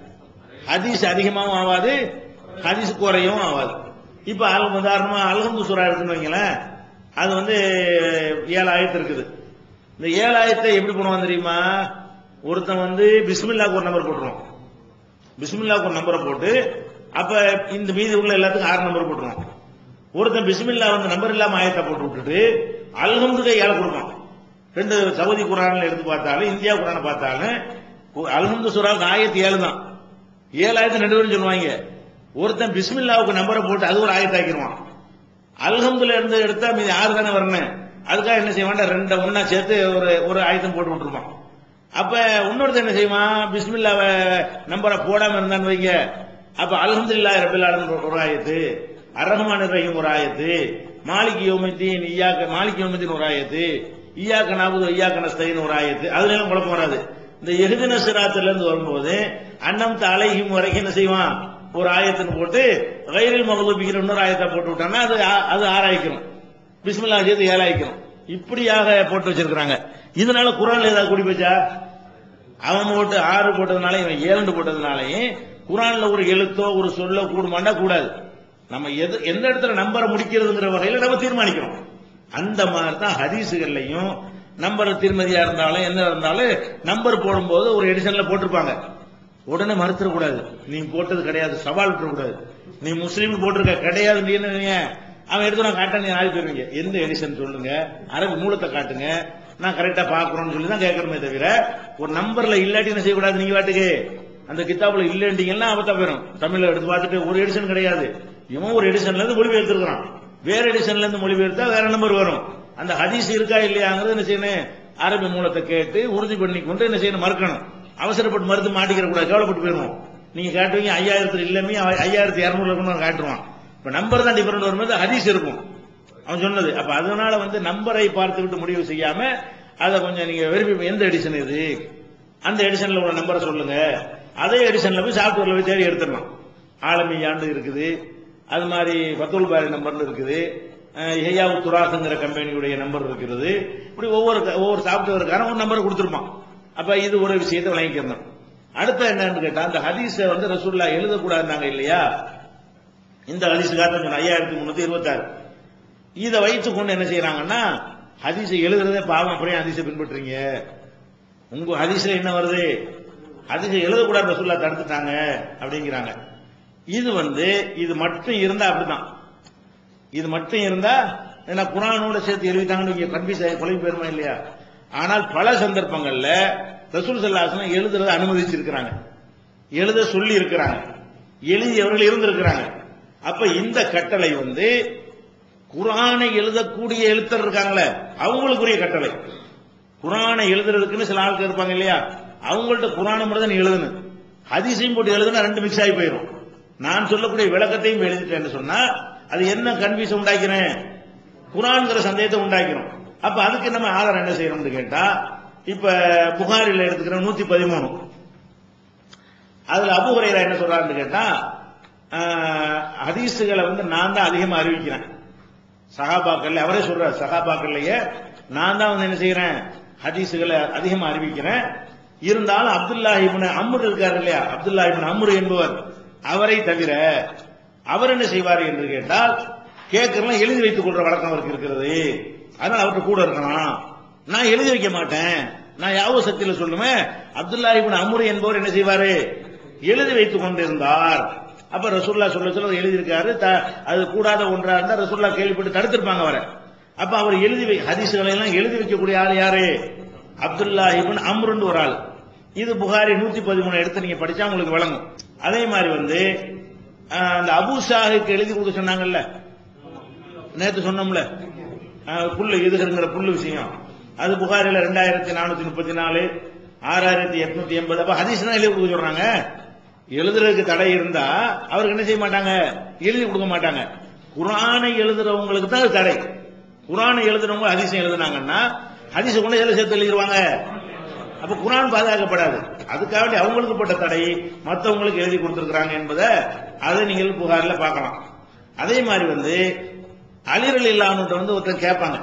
ஹதீஸ் அதிகமாகவும் ஆகாது ஹதீஸ் குறையும் ஆகாது இப்ப அல் உதாரணமா அல்ஹம்து சூரா இருக்குன்னு வைங்களேன் அது வந்து ஏழு ஆயத்து இருக்குது இந்த ஏழு ஆயத்தை எப்படி பண்ணுவான் தெரியுமா ஒருத்தன் வந்து பிஸ்மில்லாக்கு ஒரு நம்பர் போட்டுருவான் பிஸ்மில்லாக்கு ஒரு நம்பரை போட்டு அப்ப இந்த மீதி உள்ள எல்லாத்துக்கும் ஆறு நம்பர் போட்டுருவான் ஒருத்தன் பிஸ்மில்லா வந்து நம்பர் இல்லாம ஆயத்தை போட்டு விட்டுட்டு அல்ஹம்துக்கு ஏழை கொடுப்பான் ரெண்டு சவுதி குரான்ல எடுத்து பார்த்தாலும் இந்தியா குரானை பார்த்தாலும் கு- அல்ஹம்து சூராவுக்கு ஆயத்து ஏழு தான் ஏழு ஆயத்தை ரெண்டு பேரும் சொல்லுவாங்க ஒருத்தன் பிஸ்மில்லாவுக்கு நம்பரை போட்டு அது ஒரு ஆயத்தாக்கிடுவான் அல்ஹம்துல இருந்து எடுத்தா மீதி ஆறு தானே வரணும் அதுக்காக என்ன செய்வான் ரெண்ட ஒண்ணா சேர்த்து ஒரு ஒரு ஆயத்தம் போட்டு விட்டுருப்பான் அப்ப இன்னொருத்தன் என்ன செய்வான் பிஸ்மில்லாவ நம்பரை போடாம இருந்தான்னு வைங்க அப்ப அல்ஹம்துலில்லாஹி ரபில் ஆலமீன் ஒரு ஆயத்து அரஹ்மான் ரஹீம் ஒரு ஆயத்து மாலிக் யோமத்தீன் ஈயாக்க மாலிக் யோமத்தீன் ஒரு ஆயத்து ஈயாக்க நாபுது ஈயாக்க நஸ்தைன் ஒரு ஆயத்து அதுல எல்லாம் குழப்பம் வராது இந்த எஹ்தின சிராத்துல இருந்து வரும்போது அன்னம் தலைஹிம் வரைக்கும் என்ன செய்வான் ஒரு ஆயத்துன்னு போட்டு கைரில் மகதூபிக்கிற இன்னொரு ஆயத்தை போட்டு விட்டான்னா அது ஆ- அது ஆராய்க்கணும் பிஸ்மில்லா சேர்த்து ஏழாய்க்கணும் இப்படியாக போட்டு வச்சிருக்கிறாங்க இதனால குரான்ல ஏதாவது கூடி போச்சா அவன் போட்டு ஆறு போட்டதுனால இவன் ஏழு போட்டதுனாலையும் குரான்ல ஒரு எழுத்தோ ஒரு சொல்ல கூடுமாண்டா கூடாது நம்ம எது எந்த இடத்துல நம்பரை முடிக்கிறதுங்கிற வகையில நம்ம தீர்மானிக்கணும் அந்த மாதிரி தான் ஹதீஸுகள்லையும் நம்பர் திருமதியா இருந்தாலும் என்ன இருந்தாலும் நம்பர் போடும்போது ஒரு எடிஷன்ல போட்டிருப்பாங்க உடனே மறுத்துடக்கூடாது நீ போட்டது கிடையாது சவால் விட்டுறக்கூடாது நீ முஸ்லீம் போட்டிருக்க கிடையாது நீ என்ன நீங்க? அவன் எடுத்து நான் காட்ட நீ ஆள் போயிருவீங்க எந்த எடிஷன் சொல்லுங்க அரபு மூலத்தை காட்டுங்க நான் கரெக்டா பாக்குறோம்னு சொல்லி தான் கேட்கணுமே தவிர ஒரு நம்பர்ல இல்லாட்டி என்ன செய்யக்கூடாது நீங்க வாட்டுக்கு அந்த கித்தாப்புல இல்லைன்றீங்கன்னா அவத்தா போயிடும் தமிழ்ல எடுத்து பார்த்துட்டு ஒரு எடிஷன் கிடையாது இவன் ஒரு எடிஷன்ல இருந்து மொழிபெயர்த்திருக்கிறான் வேற எடிஷன்ல இருந்து மொழிபெயர்த்தா வேற நம்பர் வரும் அந்த ஹதீஸ் இருக்கா இல்லையாங்கிறது என்ன செய்யணும் அரபி மூலத்தை கேட்டு உறுதி பண்ணி கொண்டு என்ன செய்யணும் மறுக்கணும் அவசரப்பட்டு மறுத்து மாட்டிக்கிற கூடாது கவலைப்பட்டு போயிருவோம் நீங்க காட்டுவீங்க ஐயாயிரத்துல இல்லமே ஐயாயிரத்தி இருநூறு இருக்கணும் காட்டுவான் இப்ப நம்பர் தான் டிஃபரெண்ட் வரும்போது ஹதீஸ் இருக்கும் அவன் சொன்னது அப்ப அதனால வந்து நம்பரை பார்த்து விட்டு முடிவு செய்யாம அதை கொஞ்சம் நீங்க வெரிஃபை எந்த எடிஷன் இது அந்த எடிஷன்ல உள்ள நம்பரை சொல்லுங்க அதே எடிஷன்ல போய் சாப்ட்வேர்ல போய் தேடி எடுத்துடலாம் ஆலமி ஆண்டு இருக்குது அது மாதிரி பத்துல் பாரி நம்பர்னு இருக்குது ஹெயாவு துராசுங்கிற கம்பெனியுடைய நம்பர் இருக்கிறது இப்படி ஒவ்வொரு ஒவ்வொரு சாப்ட்வேருக்கான ஒரு நம்பர் கொடுத்துருப்பான் அப்ப இது ஒரு விஷயத்தை விளங்கிக்கிறணும் அடுத்த என்னன்னு கேட்டா அந்த ஹதீஸை வந்து ரசூல்லா எழுதக்கூடாதுனாங்க இல்லையா இந்த ஹதீஸுக்காக சொன்ன ஐயாயிரத்தி முன்னூத்தி இருபத்தாறு இதை வைத்துக் கொண்டு என்ன செய்யறாங்கன்னா ஹதீஸை எழுதுறதே பாவம் அப்படியே ஹதீஸை பின்பற்றுறீங்க உங்க ஹதீஸ்ல என்ன வருது ஹதீஸை எழுதக்கூடாது ரசூல்லா தடுத்துட்டாங்க அப்படிங்கிறாங்க இது வந்து இது மட்டும் இருந்தா அப்படிதான் இது மட்டும் இருந்தா ஏன்னா குரானோட சேர்த்து எழுதிட்டாங்கன்னு இங்க கன்ஃபியூஸ் ஆகி குழம்பு போயிருமா இல்லையா ஆனால் பல சந்தர்ப்பங்கள்ல ரசூல் சல்லாசனம் எழுதுறத அனுமதிச்சிருக்கிறாங்க எழுத சொல்லி இருக்கிறாங்க எழுதியவர்கள் இருந்திருக்கிறாங்க அப்ப இந்த கட்டளை வந்து குரானை எழுதக்கூடிய எழுத்தர் இருக்காங்களே அவங்களுக்குரிய கட்டளை குரானை எழுதுறதுக்குன்னு சில ஆட்கள் இருப்பாங்க இல்லையா அவங்கள்ட்ட குரான மட்டும் தான் நீ எழுதணும் ஹதீஸையும் போட்டு எழுதுனா ரெண்டு மிக்ஸ் ஆகி போயிடும் நான் சொல்லக்கூடிய விளக்கத்தையும் எழுதிட்டேன்னு சொன்னா அது என்ன கன்ஃபியூஷன் உண்டாக்கிறேன் குரான்ங்கிற சந்தேகத்தை உண்டாக்கிறோம் அப்ப அதுக்கு நம்ம ஆதாரம் என்ன செய்யணும்னு கேட்டா இப்ப புகாரில் எடுத்துக்கிற நூத்தி பதிமூணு அதுல அபு ஹுரைரா என்ன சொல்றாருன்னு கேட்டா ஆஹ், ஹதீஸுகளை வந்து நான் தான் அதிகமா அறிவிக்கிறேன் சகாபாக்கள்ல அவரே சொல்றார் சகாபாக்கள்லயே நான் தான் வந்து என்ன செய்யறேன் ஹதீஸுகளை அதிகமா அறிவிக்கிறேன் இருந்தாலும் அப்துல்லா இப்னு அம்ரு இருக்காரு இல்லையா அப்துல்லா இப்னு அம்ரு என்பவர் அவரை தவிர அவர் என்ன செய்வார் என்று கேட்டால் கேட்கறலாம் எழுதி வைத்துக் கொள்ற வழக்கம் அவருக்கு இருக்கிறது அதனால அவர்கிட்ட கூட இருக்கலாம் நான் எழுதி வைக்க மாட்டேன் நான் யாவோ சக்தியில சொல்லுவேன் அப்துல்லா இப்னு அம்ரு என்பவர் என்ன செய்வாரு எழுதி வைத்துக் கொண்டிருந்தார் அப்ப ரசூல்லா சொல்ல சொல்ல அவர் எழுதியிருக்காரு த- அது கூடாத ஒன்றா இருந்தா ரசூல்லா கேள்விப்பட்டு தடுத்திருப்பாங்க அவரை அப்ப அவர் எழுதி வை ஹதீசுகளை எல்லாம் எழுதி வைக்கக்கூடிய ஆள் யாரு அப்துல்லா இப்னு அம்ருன்னு ஒரு ஆள் இது புகாரி நூத்தி பதிமூணு எடுத்து நீங்க படிச்சா உங்களுக்கு விளங்கும் அதே மாதிரி வந்து ஆஹ், அந்த அபு ஷாஹுக்கு எழுதி கொடுக்க சொன்னாங்கல்ல நேத்து சொன்னோம்ல ஆஹ், புல்லு இதுகிற புல்லு விஷயம் அது புகாரில ரெண்டாயிரத்தி நானூத்தி முப்பத்தி நாலு ஆறாயிரத்தி எட்நூத்தி எண்பது அப்ப ஹதீஸ் தான் எழுதி கொடுக்க சொல்றாங்க எழுதுறதுக்கு தடை இருந்தா அவருக்கு என்ன செய்ய மாட்டாங்க எழுதி கொடுக்க மாட்டாங்க குரானை எழுதுறவங்களுக்கு தான் அது தடை குரானை எழுதுறவங்க ஹதீஸை எழுதுனாங்கன்னா ஹதீஸை கொண்டு எதில் சேர்த்து எழுதிருவாங்க அப்ப குரான் பாதுகாக்கப்படாது அதுக்காக வேண்டி அவங்களுக்கு போட்ட தடை மற்றவங்களுக்கு எழுதி கொடுத்திருக்கிறாங்க என்பதை அதை நீங்கள் புகார்ல பார்க்கலாம் அதே மாதிரி வந்து அலிரல் இல்லாமட்ட வந்து ஒருத்தர் கேட்பாங்க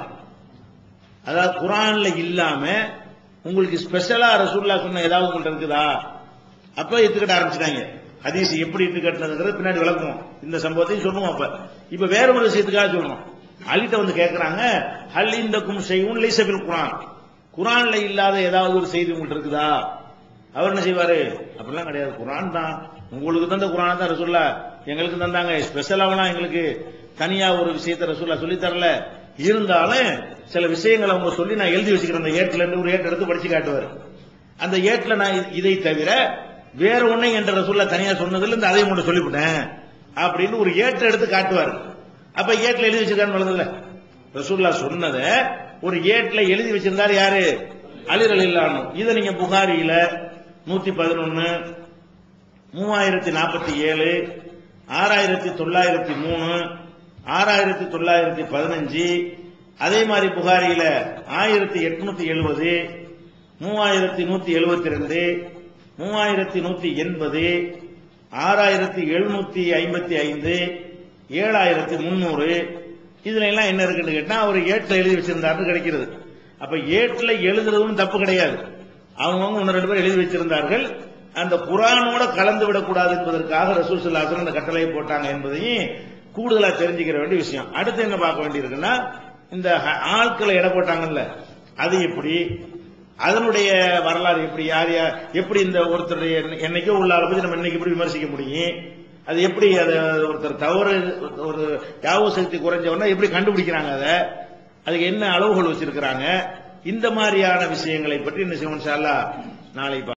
அதாவது குரான்ல இல்லாம உங்களுக்கு ஸ்பெஷலா ரசூல்லா சொன்ன ஏதாவது உங்கள்ட்ட இருக்குதா அப்ப எடுத்துக்கிட்ட ஆரம்பிச்சிட்டாங்க ஹதீஸ் எப்படி எடுத்துக்கிட்டதுங்கிறது பின்னாடி விளக்குவோம் இந்த சம்பவத்தையும் சொல்லுவோம் அப்ப இப்ப வேற ஒரு விஷயத்துக்காக சொல்லணும் அலிட்ட வந்து கேட்கறாங்க ஹல் இந்த கும் செய்வும் லைசபில் குரான் குரான்ல இல்லாத ஏதாவது ஒரு செய்தி உங்கள்ட்ட இருக்குதா அவர் என்ன செய்வாரு அப்படிலாம் கிடையாது குரான் தான் உங்களுக்கு தந்த குரான் தான் ரசூல்லா எங்களுக்கு தந்தாங்க ஸ்பெஷலாவெல்லாம் எங்களுக்கு தனியா ஒரு விஷயத்த ரசூல்லா சொல்லி தரல இருந்தாலும் சில விஷயங்களை அவங்க சொல்லி நான் எழுதி வச்சுக்கிறேன் அந்த ஏட்டுல இருந்து ஒரு ஏட்டு எடுத்து படிச்சு காட்டுவார் அந்த ஏட்டுல நான் இ- இதை தவிர வேற ஒண்ணு என்ற ரசூல்லா தனியா சொன்னதுல இருந்து அதையும் மட்டும் சொல்லிவிட்டேன் அப்படின்னு ஒரு ஏட்டை எடுத்து காட்டுவார் அப்ப ஏட்டுல எழுதி வச்சிருக்கான்னு வளர்ந்துல ரசூல்லா சொன்னதை ஒரு ஏட்ல எழுதி வச்சிருந்தார் யாரு அலிரல் இல்லாம இதை நீங்க புகாரியில நூத்தி பதினொன்னு மூவாயிரத்தி நாற்பத்தி ஏழு ஆறாயிரத்தி தொள்ளாயிரத்தி மூணு ஆறாயிரத்தி தொள்ளாயிரத்தி பதினஞ்சு அதே மாதிரி புகாரியில ஆயிரத்தி எட்நூத்தி எழுபது மூவாயிரத்தி நூத்தி எழுபத்தி ரெண்டு மூவாயிரத்தி நூத்தி எண்பது ஆறாயிரத்தி எழுநூத்தி ஐம்பத்தி ஐந்து ஏழாயிரத்தி முன்னூறு இதுல எல்லாம் என்ன இருக்குன்னு கேட்டா அவர் ஏட்டில் எழுதி வச்சிருந்தாருன்னு கிடைக்கிறது அப்ப ஏட்டில் எழுதுறதும் தப்பு கிடையாது அவங்கவுங்க ஒன்று ரெண்டு பேர் எழுதி வச்சிருந்தார்கள் அந்த குரானோட கலந்து விடக்கூடாது என்பதற்காக ரசூல் ஸல்லல்லாஹு அந்த கட்டளையை போட்டாங்க என்பதையும் கூடுதலா தெரிஞ்சுக்கிற வேண்டிய விஷயம் அடுத்து என்ன பார்க்க வேண்டியிருக்குன்னா இந்த ஹ- ஆட்களை எடை போட்டாங்கல்ல அது எப்படி அதனுடைய வரலாறு எப்படி யார் யார் எப்படி இந்த ஒருத்தருடைய என்னைக்கோ உள்ள ஆளை பத்தி நம்ம இன்னைக்கு எப்படி விமர்சிக்க முடியும் அது எப்படி அது ஒருத்தர் தவறு ஒரு யாவ சக்தி குறைஞ்சவன எப்படி கண்டுபிடிக்கிறாங்க அதை அதுக்கு என்ன அளவுகள் வச்சிருக்கிறாங்க இந்த மாதிரியான விஷயங்களை பற்றி என்ன செய்வோம் இன்ஷா அல்லாஹ் நாளை பார்ப்போம்.